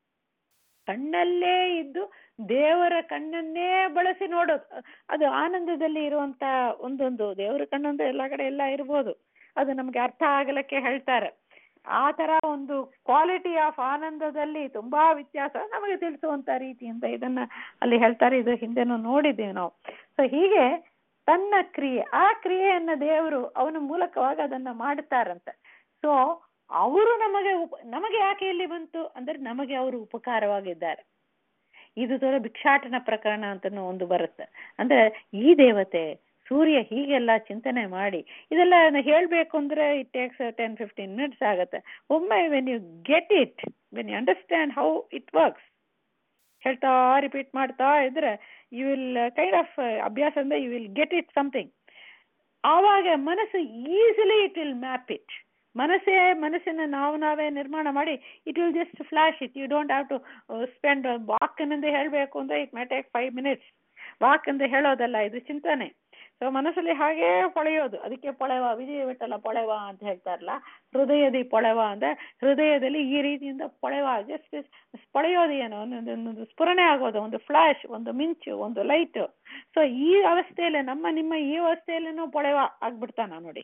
ಕಣ್ಣಲ್ಲೇ ಇದ್ದು ದೇವರ ಕಣ್ಣನ್ನೇ ಬಳಸಿ ನೋಡೋದು ಅದು ಆನಂದದಲ್ಲಿ ಇರುವಂತ ಒಂದೊಂದು ದೇವರ ಕಣ್ಣಂದ್ರೆ ಎಲ್ಲಾ ಕಡೆ ಎಲ್ಲ ಇರ್ಬೋದು ಅದು ನಮ್ಗೆ ಅರ್ಥ ಆಗಲಿಕ್ಕೆ ಹೇಳ್ತಾರೆ ಆ ತರ ಒಂದು ಕ್ವಾಲಿಟಿ ಆಫ್ ಆನಂದದಲ್ಲಿ ತುಂಬಾ ವ್ಯತ್ಯಾಸ ನಮಗೆ ತಿಳಿಸುವಂತ ರೀತಿಯಿಂದ ಇದನ್ನ ಅಲ್ಲಿ ಹೇಳ್ತಾರೆ ಇದು ಹಿಂದೆನೂ ನೋಡಿದ್ದೀವಿ ನಾವು ಸೊ ಹೀಗೆ ತನ್ನ ಕ್ರಿಯೆ ಆ ಕ್ರಿಯೆಯನ್ನ ದೇವರು ಅವನ ಮೂಲಕವಾಗಿ ಅದನ್ನ ಮಾಡ್ತಾರಂತೆ ಸೊ ಅವರು ನಮಗೆ ಉಪ ನಮಗೆ ಯಾಕೆ ಇಲ್ಲಿ ಬಂತು ಅಂದ್ರೆ ನಮಗೆ ಅವರು ಉಪಕಾರವಾಗಿದ್ದಾರೆ ಇದು ತರ ಭಿಕ್ಷಾಟನ ಪ್ರಕರಣ ಅಂತ ಒಂದು ಬರುತ್ತೆ ಅಂದ್ರೆ ಈ ದೇವತೆ ಸೂರ್ಯ ಹೀಗೆಲ್ಲ ಚಿಂತನೆ ಮಾಡಿ ಇದೆಲ್ಲ ಹೇಳ್ಬೇಕು ಅಂದ್ರೆ it takes ten fifteen minutes ಆಗುತ್ತೆ ಒಮ್ಮೆ when you get it when you understand how it works ಹೇಳ್ತಾ ರಿಪೀಟ್ ಮಾಡ್ತಾ ಇದ್ರೆ ಯು ವಿಲ್ ಕೈಂಡ್ ಆಫ್ ಅಭ್ಯಾಸ ಅಂದ್ರೆ you will get it something ಆವಾಗ ಮನಸ್ಸು easily it will map it ಮನಸ್ಸೇ ಮನಸ್ಸಿನ ನಾವು ನಾವೇ ನಿರ್ಮಾಣ ಮಾಡಿ it will just flash it you don't have to spend ವಾಕ್ನಿಂದ ಹೇಳಬೇಕು ಅಂದ್ರೆ it may take five minutes walk ಅಂತ ಹೇಳೋದಲ್ಲ ಇದು ಚಿಂತನೆ ಸೊ ಮನಸ್ಸಲ್ಲಿ ಹಾಗೇ ಹೊಳೆಯೋದು ಅದಕ್ಕೆ ಪೊಳೆವ ವಿಜಯ ವಿಠಲ ಪೊಳೆವ ಅಂತ ಹೇಳ್ತಾರಲ್ಲ ಹೃದಯದಿ ಪೊಳೆವ ಅಂದ್ರೆ ಹೃದಯದಲ್ಲಿ ಈ ರೀತಿಯಿಂದ ಪೊಳೆವ ಜಸ್ಟ್ ಪೊಳೆಯೋದು ಏನು ಒಂದೊಂದು ಒಂದೊಂದು ಸ್ಫುರಣೆ ಆಗೋದು ಒಂದು ಫ್ಲಾಶ್ ಒಂದು ಮಿಂಚು ಒಂದು ಲೈಟ್ ಸೊ ಈ ಅವಸ್ಥೆಯಲ್ಲಿ ನಮ್ಮ ನಿಮ್ಮ ಈ ಅವಸ್ಥೆಯಲ್ಲೇನೂ ಪೊಳೆವ ಆಗ್ಬಿಡ್ತಾನ ನೋಡಿ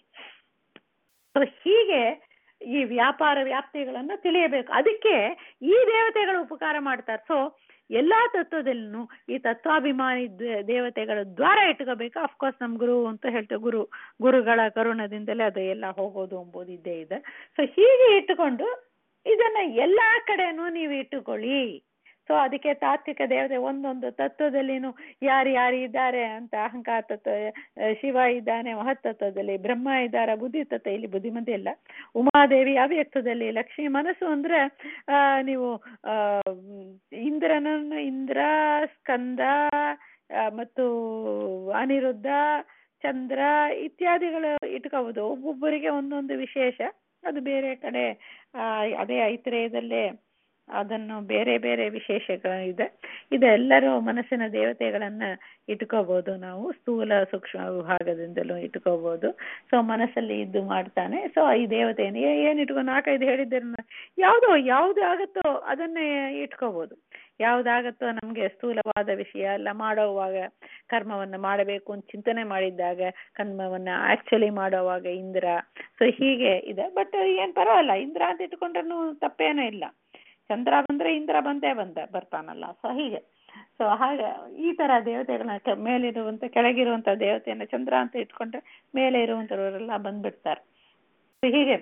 ಸೊ ಹೀಗೆ ಈ ವ್ಯಾಪಾರ ವ್ಯಾಪ್ತಿಗಳನ್ನು ತಿಳಿಯಬೇಕು ಅದಕ್ಕೆ ಈ ದೇವತೆಗಳು ಉಪಕಾರ ಮಾಡ್ತಾರೆ ಸೊ ಎಲ್ಲಾ ತತ್ವದಲ್ಲೂ ಈ ತತ್ವಾಭಿಮಾನಿ ದ- ದೇವತೆಗಳ ದ್ವಾರ ಇಟ್ಕೋಬೇಕು ಅಫ್ಕೋರ್ಸ್ ನಮ್ ಗುರು ಅಂತ ಹೇಳ್ತೇವೆ ಗುರು ಗುರುಗಳ ಕರುಣದಿಂದಲೇ ಅದು ಎಲ್ಲ ಹೋಗೋದು ಎಂಬುದು ಇದ್ದೇ ಇದೆ ಸೊ ಹೀಗೆ ಇಟ್ಟುಕೊಂಡು ಇದನ್ನ ಎಲ್ಲಾ ಕಡೆನೂ ನೀವು ಇಟ್ಟುಕೊಳ್ಳಿ ಸೊ ಅದಕ್ಕೆ ತಾತ್ವಿಕ ದೇವತೆ ಒಂದೊಂದು ತತ್ವದಲ್ಲಿನೂ ಯಾರು ಯಾರು ಇದ್ದಾರೆ ಅಂತ ಅಹಂಕಾರ ತತ್ವ ಆ, ಶಿವ ಇದ್ದಾನೆ ಮಹತ್ತತ್ವದಲ್ಲಿ ಬ್ರಹ್ಮ ಇದ್ದಾರೆ ಬುದ್ಧಿ ತತ್ವ ಇಲ್ಲಿ ಬುದ್ಧಿಮತಿ ಇಲ್ಲ ಉಮಾದೇವಿ ಅವ್ಯಕ್ತದಲ್ಲಿ ಲಕ್ಷ್ಮಿ ಮನಸ್ಸು ಅಂದ್ರೆ ಆ ನೀವು ಆ ಇಂದ್ರನನ್ನು ಇಂದ್ರ ಸ್ಕಂದ ಆ, ಮತ್ತು ಅನಿರುದ್ಧ ಚಂದ್ರ ಇತ್ಯಾದಿಗಳು ಇಟ್ಕೋಬಹುದು ಒಬ್ಬೊಬ್ಬರಿಗೆ ಒಂದೊಂದು ವಿಶೇಷ ಅದು ಬೇರೆ ಕಡೆ ಆ, ಅದೇ ಐತ್ರೇಯದಲ್ಲೇ ಅದನ್ನು ಬೇರೆ ಬೇರೆ ವಿಶೇಷಗಳಿದೆ ಇದೆಲ್ಲರೂ ಮನಸ್ಸಿನ ದೇವತೆಗಳನ್ನ ಇಟ್ಕೋಬಹುದು ನಾವು ಸ್ಥೂಲ ಸೂಕ್ಷ್ಮ ವಿಭಾಗದಿಂದಲೂ ಇಟ್ಕೋಬಹುದು ಸೊ ಮನಸ್ಸಲ್ಲಿ ಇದ್ದು ಮಾಡ್ತಾನೆ ಸೊ ಈ ದೇವತೆಯನ್ನು ಏ- ಏನ್ ಇಟ್ಕೊಂಡು ನಾಲ್ಕೈದು ಹೇಳಿದ್ದೀರ ಯಾವುದೋ ಯಾವ್ದು ಆಗುತ್ತೋ ಅದನ್ನೇ ಇಟ್ಕೋಬಹುದು ಯಾವ್ದಾಗತ್ತೋ ನಮ್ಗೆ ಸ್ಥೂಲವಾದ ವಿಷಯ ಎಲ್ಲ ಮಾಡೋವಾಗ ಕರ್ಮವನ್ನ ಮಾಡಬೇಕು ಅಂತ ಚಿಂತನೆ ಮಾಡಿದ್ದಾಗ ಕರ್ಮವನ್ನ ಆಕ್ಚುಲಿ ಮಾಡೋವಾಗ ಇಂದ್ರ ಸೊ ಹೀಗೆ ಇದೆ ಬಟ್ ಏನ್ ಪರವಾಗಿಲ್ಲ ಇಂದ್ರ ಅಂತ ಇಟ್ಕೊಂಡ್ರೂ ತಪ್ಪೇನೂ ಇಲ್ಲ ಚಂದ್ರ ಬಂದ್ರೆ ಇಂದ್ರ ಬಂದೇ ಬಂದ ಬರ್ತಾನಲ್ಲ ಸೊ ಹೀಗೆ ಸೊ ಹಾಗೆ ಈ ತರ ದೇವತೆಗಳನ್ನ ಕೆ- ಮೇಲಿರುವಂತ ಕೆಳಗಿರುವಂತ ದೇವತೆಯನ್ನ ಚಂದ್ರ ಅಂತ ಇಟ್ಕೊಂಡ್ರೆ ಮೇಲೆ ಇರುವಂತವರೆಲ್ಲ ಬಂದ್ಬಿಡ್ತಾರೆ So ಹೀಗೆ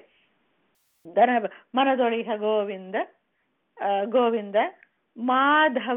ದನ ಮನದೊಳಿಹ ಗೋವಿಂದ ಆ, ಗೋವಿಂದ ಮಾಧವ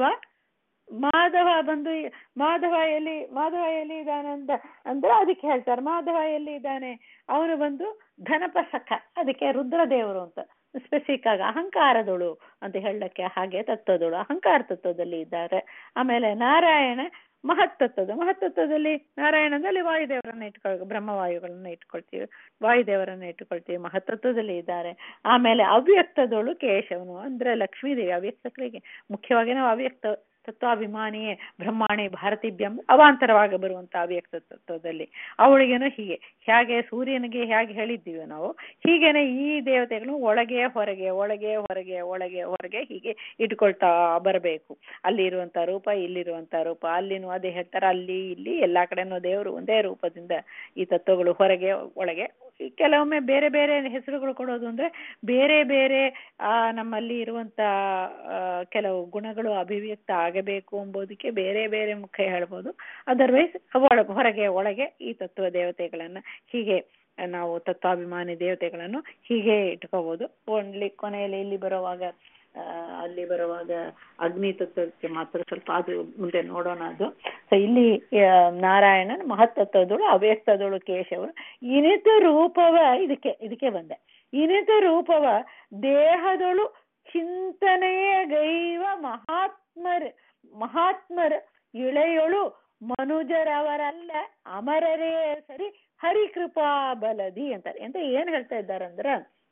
ಮಾಧವ ಬಂದು ಮಾಧವ ಎಲ್ಲಿ ಮಾಧವ ಎಲ್ಲಿ ಇದ್ದಾನೆ ಅಂತ ಅಂದ್ರೆ ಅದಕ್ಕೆ ಹೇಳ್ತಾರೆ ಮಾಧವ ಎಲ್ಲಿ ಇದ್ದಾನೆ ಅವನು ಬಂದು ಧನಪ ಸಖ ಅದಕ್ಕೆ ರುದ್ರದೇವರು ಅಂತ ಸ್ಪೆಸಿಫಿಕ್ ಆಗಿ ಅಹಂಕಾರದಳು ಅಂತ ಹೇಳಕ್ಕೆ ಹಾಗೆ ತತ್ವದಳು ಅಹಂಕಾರ ತತ್ವದಲ್ಲಿ ಇದ್ದಾರೆ ಆಮೇಲೆ ನಾರಾಯಣ ಮಹತ್ತತ್ವದ ಮಹತ್ತತ್ವದಲ್ಲಿ ನಾರಾಯಣದಲ್ಲಿ ವಾಯುದೇವರನ್ನ ಇಟ್ಕೊಳ್ ಬ್ರಹ್ಮವಾಯುಗಳನ್ನ ಇಟ್ಕೊಳ್ತೀವಿ ವಾಯುದೇವರನ್ನ ಇಟ್ಟುಕೊಳ್ತೀವಿ ಮಹತ್ತತ್ವದಲ್ಲಿ ಇದ್ದಾರೆ ಆಮೇಲೆ ಅವ್ಯಕ್ತದಳು ಕೇಶವನು ಅಂದ್ರೆ ಲಕ್ಷ್ಮೀದೇವಿ ಅವ್ಯಕ್ತಗಳಿಗೆ ಮುಖ್ಯವಾಗಿ ನಾವು ಅವ್ಯಕ್ತ ತತ್ವಾಭಿಮಾನಿಯೇ ಬ್ರಹ್ಮಾಣಿ ಭಾರತಿಭ್ಯಂ ಅವಾಂತರವಾಗಿ ಬರುವಂತ ಅವ್ಯಕ್ತ ತತ್ವದಲ್ಲಿ ಅವಳಿಗೇನು ಹೀಗೆ ಹೇಗೆ ಸೂರ್ಯನಿಗೆ ಹೇಗೆ ಹೇಳಿದ್ದೀವಿ ನಾವು ಹೀಗೇನೆ ಈ ದೇವತೆಗಳು ಒಳಗೆ ಹೊರಗೆ ಒಳಗೆ ಹೊರಗೆ ಒಳಗೆ ಹೊರಗೆ ಹೀಗೆ ಇಟ್ಕೊಳ್ತಾ ಬರಬೇಕು ಅಲ್ಲಿ ಇರುವಂತ ರೂಪ ಇಲ್ಲಿರುವಂತ ರೂಪ ಅಲ್ಲಿನೂ ಅದೇ ಹೇಳ್ತಾರೆ ಅಲ್ಲಿ ಇಲ್ಲಿ ಎಲ್ಲಾ ಕಡೆನೂ ದೇವರು ಒಂದೇ ರೂಪದಿಂದ ಈ ತತ್ವಗಳು ಹೊರಗೆ ಒಳಗೆ ಕೆಲವೊಮ್ಮೆ ಬೇರೆ ಬೇರೆ ಹೆಸರುಗಳು ಕೊಡೋದು ಅಂದ್ರೆ ಬೇರೆ ಬೇರೆ ಆ ನಮ್ಮಲ್ಲಿ ಇರುವಂತ ಆ, ಕೆಲವು ಗುಣಗಳು ಅಭಿವ್ಯಕ್ತ ಆಗಬೇಕು ಎಂಬುದಕ್ಕೆ ಬೇರೆ ಬೇರೆ ಮುಖ ಹೇಳ್ಬೋದು ಅದರ್ವೈಸ್ ಒಳ ಹೊರಗೆ ಒಳಗೆ ಈ ತತ್ವ ದೇವತೆಗಳನ್ನ ಹೀಗೆ ನಾವು ತತ್ವಾಭಿಮಾನಿ ದೇವತೆಗಳನ್ನು ಹೀಗೆ ಇಟ್ಕೋಬಹುದು ಓನ್ಲಿ ಕೊನೆಯಲ್ಲಿ ಇಲ್ಲಿ ಬರುವಾಗ ಆ, ಅಲ್ಲಿ ಬರುವಾಗ ಅಗ್ನಿ ತತ್ವಕ್ಕೆ ಮಾತ್ರ ಸ್ವಲ್ಪ ಅದು ಮುಂದೆ ನೋಡೋಣ ಅದು ಸೊ ಇಲ್ಲಿ ಆ, ನಾರಾಯಣನ್ ಮಹತ್ತತ್ವದಳು ಅವ್ಯಕ್ತದಳು ಕೇಶವರು ಇನಿತ ರೂಪವ ಇದಕ್ಕೆ ಇದಕ್ಕೆ ಬಂದೆ ಇನಿತ ರೂಪವ ದೇಹದಳು ಚಿಂತನೆಯೇ ಗೈವ ಮಹಾತ್ಮರ ಮಹಾತ್ಮರ ಇಳೆಯೊಳು ಮನುಜರವರಲ್ಲ ಅಮರರೇ ಸರಿ ಹರಿಕೃಪಾ ಬಲದಿ ಅಂತಾರೆ ಅಂತ ಏನ್ ಹೇಳ್ತಾ ಇದ್ದಾರಂದ್ರ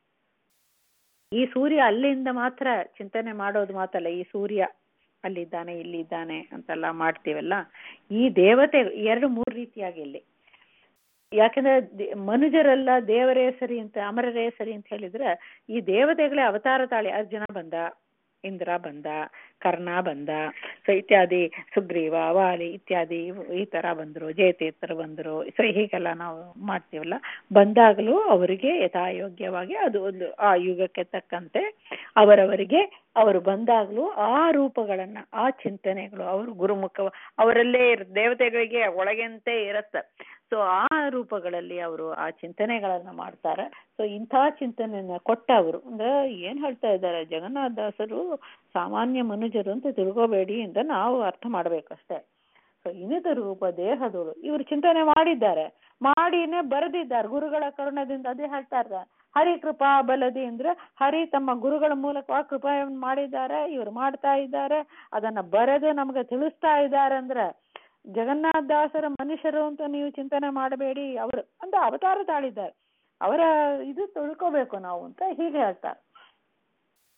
ಈ ಸೂರ್ಯ ಅಲ್ಲಿಂದ ಮಾತ್ರ ಚಿಂತನೆ ಮಾಡೋದು ಮಾತಲ್ಲ ಈ ಸೂರ್ಯ ಅಲ್ಲಿದ್ದಾನೆ ಇಲ್ಲಿದ್ದಾನೆ ಅಂತೆಲ್ಲ ಮಾಡ್ತೀವಲ್ಲ ಈ ದೇವತೆ ಎರಡು ಮೂರು ರೀತಿಯಾಗಿ ಇಲ್ಲಿ ಯಾಕಂದ್ರೆ ದೇ- ಮನುಜರೆಲ್ಲ ದೇವರೇ ಸರಿ ಅಂತ ಅಮರರೇ ಸರಿ ಅಂತ ಹೇಳಿದ್ರೆ ಈ ದೇವತೆಗಳೇ ಅವತಾರ ತಾಳಿ ಅರ್ಜುನ ಬಂದ ಇಂದ್ರ ಬಂದ ಕರ್ಣ ಬಂದ ಸೊ ಇತ್ಯಾದಿ ಸುಗ್ರೀವ ವಾಲಿ ಇತ್ಯಾದಿ ಈ ತರ ಬಂದ್ರು ಜಯತೀರ್ಥರು ಬಂದ್ರು ಸೊ ಹೀಗೆಲ್ಲ ನಾವು ಮಾಡ್ತೀವಲ್ಲ ಬಂದಾಗಲೂ ಅವರಿಗೆ ಯಥಾಯೋಗ್ಯವಾಗಿ ಅದು ಒಂದು ಆ ಯುಗಕ್ಕೆ ತಕ್ಕಂತೆ ಅವರವರಿಗೆ ಅವರು ಬಂದಾಗಲೂ ಆ ರೂಪಗಳನ್ನ ಆ ಚಿಂತನೆಗಳು ಅವರು ಗುರುಮುಖ ಅವರಲ್ಲೇ ಇರ್ ದೇವತೆಗಳಿಗೆ ಒಳಗಂತೆ ಇರತ್ತೆ ಸೊ ಆ ರೂಪಗಳಲ್ಲಿ ಅವರು ಆ ಚಿಂತನೆಗಳನ್ನ ಮಾಡ್ತಾರೆ ಸೊ ಇಂಥ ಚಿಂತನೆಯನ್ನ ಕೊಟ್ಟವರು ಅಂದ್ರೆ ಏನ್ ಹೇಳ್ತಾ ಇದ್ದಾರೆ ಜಗನ್ನಾಥ ದಾಸರು ಸಾಮಾನ್ಯ ಮನುಜರು ಅಂತ ತಿಳ್ಕೋಬೇಡಿ ಅಂತ ನಾವು ಅರ್ಥ ಮಾಡ್ಬೇಕಷ್ಟೇ ಸೊ ಇನಿತ ರೂಪ ದೇಹದಳು ಇವರು ಚಿಂತನೆ ಮಾಡಿದ್ದಾರೆ ಮಾಡಿನೇ ಬರೆದಿದ್ದಾರೆ ಗುರುಗಳ ಕರುಣದಿಂದ ಅದೇ ಹೇಳ್ತಾ ಇದ್ದಾರೆ ಹರಿ ಕೃಪಾ ಬಲದಿ ಅಂದ್ರೆ ಹರಿ ತಮ್ಮ ಗುರುಗಳ ಮೂಲಕವಾಗಿ ಕೃಪೆಯನ್ನು ಮಾಡಿದ್ದಾರೆ ಇವರು ಮಾಡ್ತಾ ಇದ್ದಾರೆ ಅದನ್ನ ಬರೆದು ನಮ್ಗೆ ತಿಳಿಸ್ತಾ ಇದ್ದಾರೆ ಅಂದ್ರೆ ಜಗನ್ನಾಥ ದಾಸರ ಮನುಷ್ಯರು ಅಂತ ನೀವು ಚಿಂತನೆ ಮಾಡಬೇಡಿ ಅವರು ಅಂತ ಅವತಾರ ತಾಳಿದ್ದಾರೆ ಅವರ ಇದು ತಿಳ್ಕೋಬೇಕು ನಾವು ಅಂತ ಹೀಗೆ ಹೇಳ್ತಾರೆ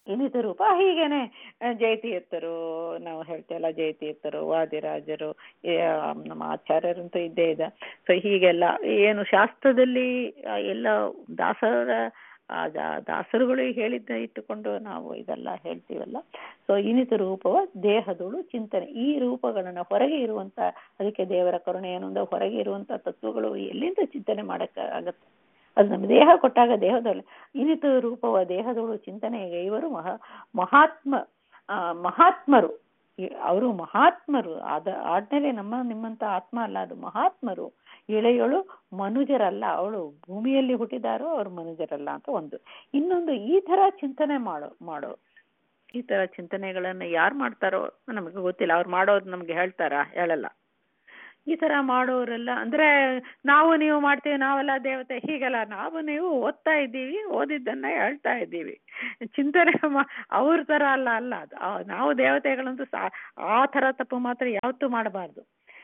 ಇನ್ನಿತ ರೂಪ ಹೀಗೇನೆ ಆ, ಜಯತೀರ್ಥರು ನಾವು ಹೇಳ್ತೇವಲ್ಲ ಜಯತೀರ್ಥರು ವಾದಿರಾಜರು ಈ, ಆ, ನಮ್ಮ ಆಚಾರ್ಯರಂತೂ ಇದ್ದೇ ಇದೆ ಸೊ ಹೀಗೆಲ್ಲ ಏನು ಶಾಸ್ತ್ರದಲ್ಲಿ ಆ, ಎಲ್ಲ ದಾಸರ ಆ, ದಾ- ದಾಸರುಗಳು ಹೇಳಿದ್ದ ಇಟ್ಟುಕೊಂಡು ನಾವು ಇದೆಲ್ಲ ಹೇಳ್ತೀವಲ್ಲ ಸೊ ಇನ್ನಿತ ರೂಪವ ದೇಹದಳು ಚಿಂತನೆ ಈ ರೂಪಗಳನ್ನ ಹೊರಗೆ ಇರುವಂತ ಅದಕ್ಕೆ ದೇವರ ಕರುಣೆ ಏನು ಅಂದ್ರೆ ಹೊರಗೆ ಇರುವಂತ ತತ್ವಗಳು ಎಲ್ಲಿಂದ ಚಿಂತನೆ ಮಾಡಕ್ಕೆ ಆಗತ್ತೆ ಅದು ನಮ್ಮ ದೇಹ ಕೊಟ್ಟಾಗ ದೇಹದೊಳಗೆ ಇನ್ನಿತ ರೂಪವ ದೇಹದೊಳು ಚಿಂತನೆಗೆ ಇವರು ಮಹಾ ಮಹಾತ್ಮ ಆ, ಮಹಾತ್ಮರು ಅವರು ಮಹಾತ್ಮರು ಅದ ಆದ್ಮೇಲೆ ನಮ್ಮ ನಿಮ್ಮಂತ ಆತ್ಮ ಅಲ್ಲ ಅದು ಮಹಾತ್ಮರು ಇಳೆಯಳು ಮನುಜರಲ್ಲ ಅವಳು ಭೂಮಿಯಲ್ಲಿ ಹುಟ್ಟಿದಾರೋ ಅವ್ರು ಮನುಜರಲ್ಲ ಅಂತ ಒಂದು ಇನ್ನೊಂದು ಈ ತರ ಚಿಂತನೆ ಮಾಡೋ ಮಾಡೋ ಈ ತರ ಚಿಂತನೆಗಳನ್ನ ಯಾರು ಮಾಡ್ತಾರೋ ನಮಗೆ ಗೊತ್ತಿಲ್ಲ ಅವ್ರು ಮಾಡೋದು ನಮ್ಗೆ ಹೇಳ್ತಾರಾ ಹೇಳಲ್ಲ ಈ ತರ ಮಾಡೋರೆಲ್ಲ ಅಂದ್ರೆ ನಾವು ನೀವು ಮಾಡ್ತೀವಿ ನಾವೆಲ್ಲ ದೇವತೆ ಹೀಗೆಲ್ಲ ನಾವು ನೀವು ಓದ್ತಾ ಇದ್ದೀವಿ ಓದಿದ್ದನ್ನ ಹೇಳ್ತಾ ಇದ್ದೀವಿ ಚಿಂತನೆ ಮಾ- ಅವ್ರ ತರ ಅಲ್ಲ ಅಲ್ಲ ಅದು ಆ, ನಾವು ದೇವತೆಗಳಂತೂ ಸಾ ಆ ತರ ತಪ್ಪು ಮಾತ್ರ ಯಾವತ್ತೂ ಮಾಡಬಾರ್ದು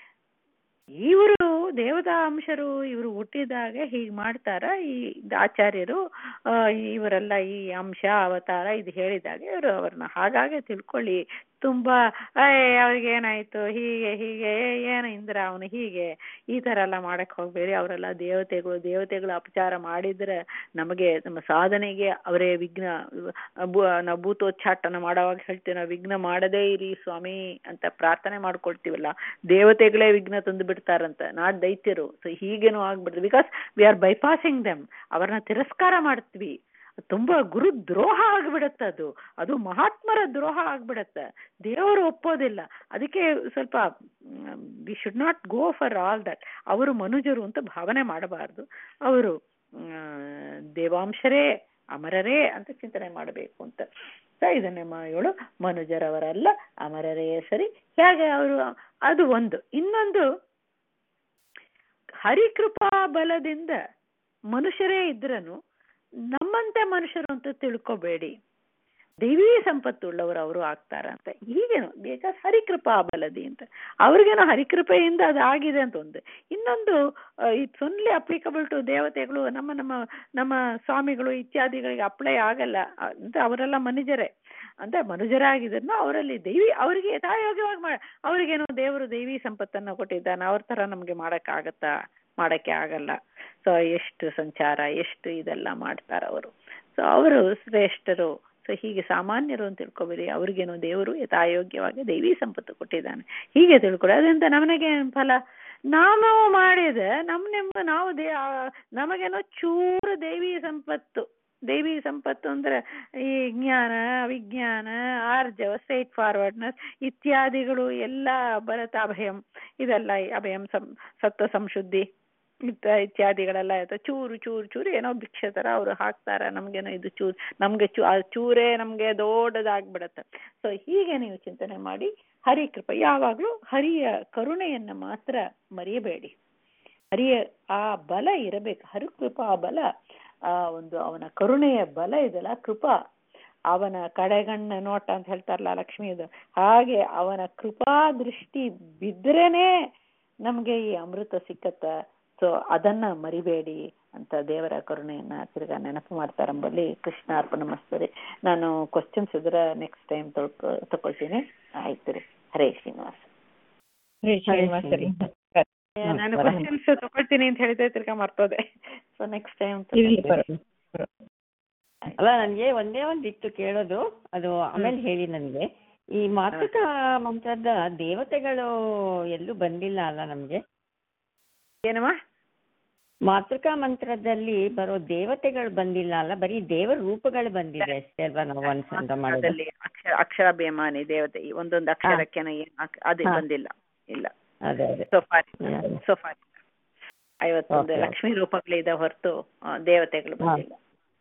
ಇವರು ದೇವತಾ ಅಂಶರು ಇವರು ಹುಟ್ಟಿದಾಗ ಹೀಗ್ ಮಾಡ್ತಾರ ಈ ಆಚಾರ್ಯರು ಆ, ಇವರೆಲ್ಲ ಈ ಅಂಶ ಅವತಾರ ಇದು ಹೇಳಿದಾಗ ಇವರು ಅವ್ರನ್ನ ಹಾಗಾಗೆ ತಿಳ್ಕೊಳ್ಳಿ ತುಂಬಾ ಅಯ್ಯ ಅವ್ರಿಗೆ ಏನಾಯ್ತು ಹೀಗೆ ಹೀಗೆ ಏ, ಏನು ಇಂದ್ರ ಅವನು ಹೀಗೆ ಈ ತರ ಎಲ್ಲ ಮಾಡಕ್ ಹೋಗ್ಬೇಡಿ ಅವರೆಲ್ಲ ದೇವತೆಗಳು ದೇವತೆಗಳು ಅಪಚಾರ ಮಾಡಿದ್ರೆ ನಮಗೆ ನಮ್ಮ ಸಾಧನೆಗೆ ಅವರೇ ವಿಘ್ನ ಬು- ನಾವು ಭೂತೋಚ್ಚಾಟನ ಮಾಡೋವಾಗ ಹೇಳ್ತೀವಿ ನಾವು ವಿಘ್ನ ಮಾಡದೇ ಇರಿ ಸ್ವಾಮಿ ಅಂತ ಪ್ರಾರ್ಥನೆ ಮಾಡ್ಕೊಳ್ತೀವಲ್ಲ ದೇವತೆಗಳೇ ವಿಘ್ನ ತಂದು ಬಿಡ್ತಾರಂತ ನಾಟ್ ದೈತ್ಯರು ಸೊ ಹೀಗೇನು ಆಗ್ಬಿಡ್ತು because we are bypassing them ಅವ್ರನ್ನ ತಿರಸ್ಕಾರ ಮಾಡ್ತೀವಿ ತುಂಬಾ ಗುರು ದ್ರೋಹ ಆಗ್ಬಿಡತ್ತೆ ಅದು ಅದು ಮಹಾತ್ಮರ ದ್ರೋಹ ಆಗ್ಬಿಡತ್ತೆ ದೇವರು ಒಪ್ಪೋದಿಲ್ಲ ಅದಕ್ಕೆ ಸ್ವಲ್ಪ we should not go for all that ಅವರು ಮನುಜರು ಅಂತ ಭಾವನೆ ಮಾಡಬಾರ್ದು ಅವರು ದೇವಾಂಶರೇ ಅಮರರೇ ಅಂತ ಚಿಂತನೆ ಮಾಡಬೇಕು ಅಂತ ಸೊ ಇದನ್ನೇ ಮಾಯೋಳು ಮನುಜರವರಲ್ಲ ಅಮರರೇ ಸರಿ ಹೇಗೆ ಅವರು ಅದು ಒಂದು ಇನ್ನೊಂದು ಹರಿಕೃಪಾ ಬಲದಿಂದ ಮನುಷ್ಯರೇ ಇದ್ರನು ನಮ್ಮಂತೆ ಮನುಷ್ಯರು ಅಂತ ತಿಳ್ಕೊಬೇಡಿ ದೈವೀ ಸಂಪತ್ತುಳ್ಳವರು ಅವರು ಆಗ್ತಾರಂತೆ ಹೀಗೇನು ಬಿಕಾಸ್ ಹರಿಕೃಪಾ ಬಲದಿ ಅಂತ ಅವ್ರಿಗೇನೋ ಹರಿಕೃಪೆಯಿಂದ ಅದು ಆಗಿದೆ ಅಂತ ಒಂದು ಇನ್ನೊಂದು ಇಟ್ಸ್ ಓನ್ಲಿ ಅಪ್ಲಿಕಬಲ್ ಟು ದೇವತೆಗಳು ನಮ್ಮ ನಮ್ಮ ನಮ್ಮ ಸ್ವಾಮಿಗಳು ಇತ್ಯಾದಿಗಳಿಗೆ ಅಪ್ಲೈ ಆಗಲ್ಲ ಅಂತ ಅವರೆಲ್ಲ ಮನುಜರೇ ಅಂದ್ರೆ ಮನುಜರಾಗಿದ್ರು ಅವರಲ್ಲಿ ದೈವಿ ಅವರಿಗೆ ಯಥಾಯೋಗ್ಯವಾಗಿ ಮಾಡ ಅವ್ರಿಗೇನೋ ದೇವರು ದೈವಿ ಸಂಪತ್ತನ್ನ ಕೊಟ್ಟಿದ್ದಾನೆ ಅವ್ರ ತರ ನಮ್ಗೆ ಮಾಡಕ್ ಆಗತ್ತಾ ಮಾಡಕ್ಕೆ ಆಗಲ್ಲ ಸೊ ಎಷ್ಟು ಸಂಚಾರ ಎಷ್ಟು ಇದೆಲ್ಲ ಮಾಡ್ತಾರ ಅವರು ಸೊ ಅವರು ಶ್ರೇಷ್ಠರು ಸೊ ಹೀಗೆ ಸಾಮಾನ್ಯರು ಅಂತ ತಿಳ್ಕೊಬೇಡಿ ಅವ್ರಿಗೇನೋ ದೇವರು ಯಥಾಯೋಗ್ಯವಾಗಿ ದೈವಿ ಸಂಪತ್ತು ಕೊಟ್ಟಿದ್ದಾನೆ ಹೀಗೆ ತಿಳ್ಕೊಳ್ಳಿ ಅದರಿಂದ ನಮಗೆ ಫಲ ನಾವು ಮಾಡಿದ ನಮ್ ನಿಮ್ಗೆ ನಾವು ದೇ ಆ, ನಮಗೇನೋ ಚೂರು ದೈವಿ ಸಂಪತ್ತು ದೈವಿ ಸಂಪತ್ತು ಅಂದ್ರೆ ಈ ಜ್ಞಾನ ವಿಜ್ಞಾನ ಆರ್ಜವ ಸ್ಟ್ರೈಟ್ ಫಾರ್ವರ್ಡ್ನೆಸ್ ಇತ್ಯಾದಿಗಳು ಎಲ್ಲ ಬರತ್ತ ಅಭಯಂ ಇದೆಲ್ಲ ಈ ಅಭಯಂ ಸಂ ಸತ್ವ ಸಂಶುದ್ಧಿ ಇತ್ತ ಇತ್ಯಾದಿಗಳೆಲ್ಲ ಇರ್ತವೆ ಚೂರು ಚೂರು ಚೂರು ಏನೋ ಭಿಕ್ಷೆ ತರ ಅವರು ಹಾಕ್ತಾರ ನಮ್ಗೇನೋ ಇದು ಚೂರು ನಮ್ಗೆ ಚೂ ಆ ಚೂರೇ ನಮ್ಗೆ ದೊಡ್ಡದಾಗ್ಬಿಡತ್ತೆ ಸೊ ಹೀಗೆ ನೀವು ಚಿಂತನೆ ಮಾಡಿ ಹರಿ ಕೃಪೆ ಯಾವಾಗ್ಲೂ ಹರಿಯ ಕರುಣೆಯನ್ನ ಮಾತ್ರ ಮರೆಯಬೇಡಿ ಹರಿಯ ಆ ಬಲ ಇರಬೇಕು ಹರಿ ಕೃಪಾ ಬಲ ಆ ಒಂದು ಅವನ ಕರುಣೆಯ ಬಲ ಇದೆಲ್ಲ ಕೃಪಾ ಅವನ ಕಡೆಗಣ್ಣ ನೋಟ ಅಂತ ಹೇಳ್ತಾರಲ್ಲ ಲಕ್ಷ್ಮೀದು ಹಾಗೆ ಅವನ ಕೃಪಾ ದೃಷ್ಟಿ ಬಿದ್ರೇನೆ ನಮ್ಗೆ ಈ ಅಮೃತ ಸಿಕ್ಕತ್ತ ಸೊ ಅದನ್ನ ಮರಿಬೇಡಿ ಅಂತ ದೇವರ ಕರುಣೆಯನ್ನ ತಿರ್ಗಾ ನೆನಪು ಮಾಡ್ತಾರಂಬಲ್ಲಿ ಕೃಷ್ಣ ಅರ್ಪಣ ಮಸ್ತರಿ ನಾನು ಕ್ವಶನ್ಸ್ ಇದ್ರೆ ನೆಕ್ಸ್ಟ್ ಟೈಮ್ ತೊಳ್ಕೊ ತಗೊಳ್ತೀನಿ ಆಯ್ತು ರೀ ಹರೇ ಶ್ರೀನಿವಾಸ ಹರೇ ಶ್ರೀನಿವಾಸರಿ ನಾನು ಕ್ವಶನ್ಸ್ ತಗೊಳ್ತೀನಿ ಅಂತ ಹೇಳಿದ್ರೆ ತಿರ್ಗಾ ಮರ್ತೋದೆ ಸೊ ನೆಕ್ಸ್ಟ್ ಟೈಮ್ ಇರ್ಲಿ ಪರ ಅಲ್ಲ ನನಗೆ ಒಂದೇ ಒಂದು ಇತ್ತು ಕೇಳೋದು ಅದು ಆಮೇಲೆ ಹೇಳಿ ನನಗೆ ಈ ಮಾತೃಕ ಮಂತ್ರದ ದೇವತೆಗಳು ಎಲ್ಲೂ ಬಂದಿಲ್ಲ ಅಲ್ಲ ನಮ್ಗೆ ಏನಮ್ಮ ಮಾತೃಕಾ ಮಂತ್ರದಲ್ಲಿ ಬರೋ ದೇವತೆಗಳು ಬಂದಿಲ್ಲ ಅಲ್ಲ ಬರೀ ದೇವರ ರೂಪಗಳು ಬಂದಿದೆ ಅಷ್ಟೇ ಅಲ್ವಾ ನಾವು ಅನ್ಸಂತ ಮಾಡೋದು ಅದಲ್ಲಿ ಅಕ್ಷರ ಅಕ್ಷರಾಭಿಮಾನಿ ದೇವತೆ ಈ ಒಂದೊಂದು ಅಕ್ಷರಕ್ಕೆನ ಏನ್ ಅಕ್- ಅದು ಹಾ. ಬಂದಿಲ್ಲ ಇಲ್ಲ ಅದೇ ಅದೇ ಸೋಫಾರಿ ಹ್ಮ್. ಸೋಫಾರಿ ಐವತ್ತೊಂದು Okay. ಲಕ್ಷ್ಮೀ ರೂಪಗಳಿದೆ ಹೊರತು ಆ, ದೇವತೆಗಳು ಹಾ. ಬಂದಿಲ್ಲ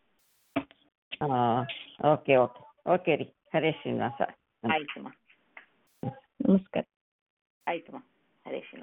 ಹಾಂ ಓಕೆ ಓಕೆ ಓಕೆ ರೀ ಹರೇ ಶ್ರೀನಿವಾಸ ಆಯ್ತಮ್ಮ ನಮಸ್ಕಾರ ಆಯ್ತಮ್ಮ ಹರೇ ಶ್ರೀನಿವಾಸ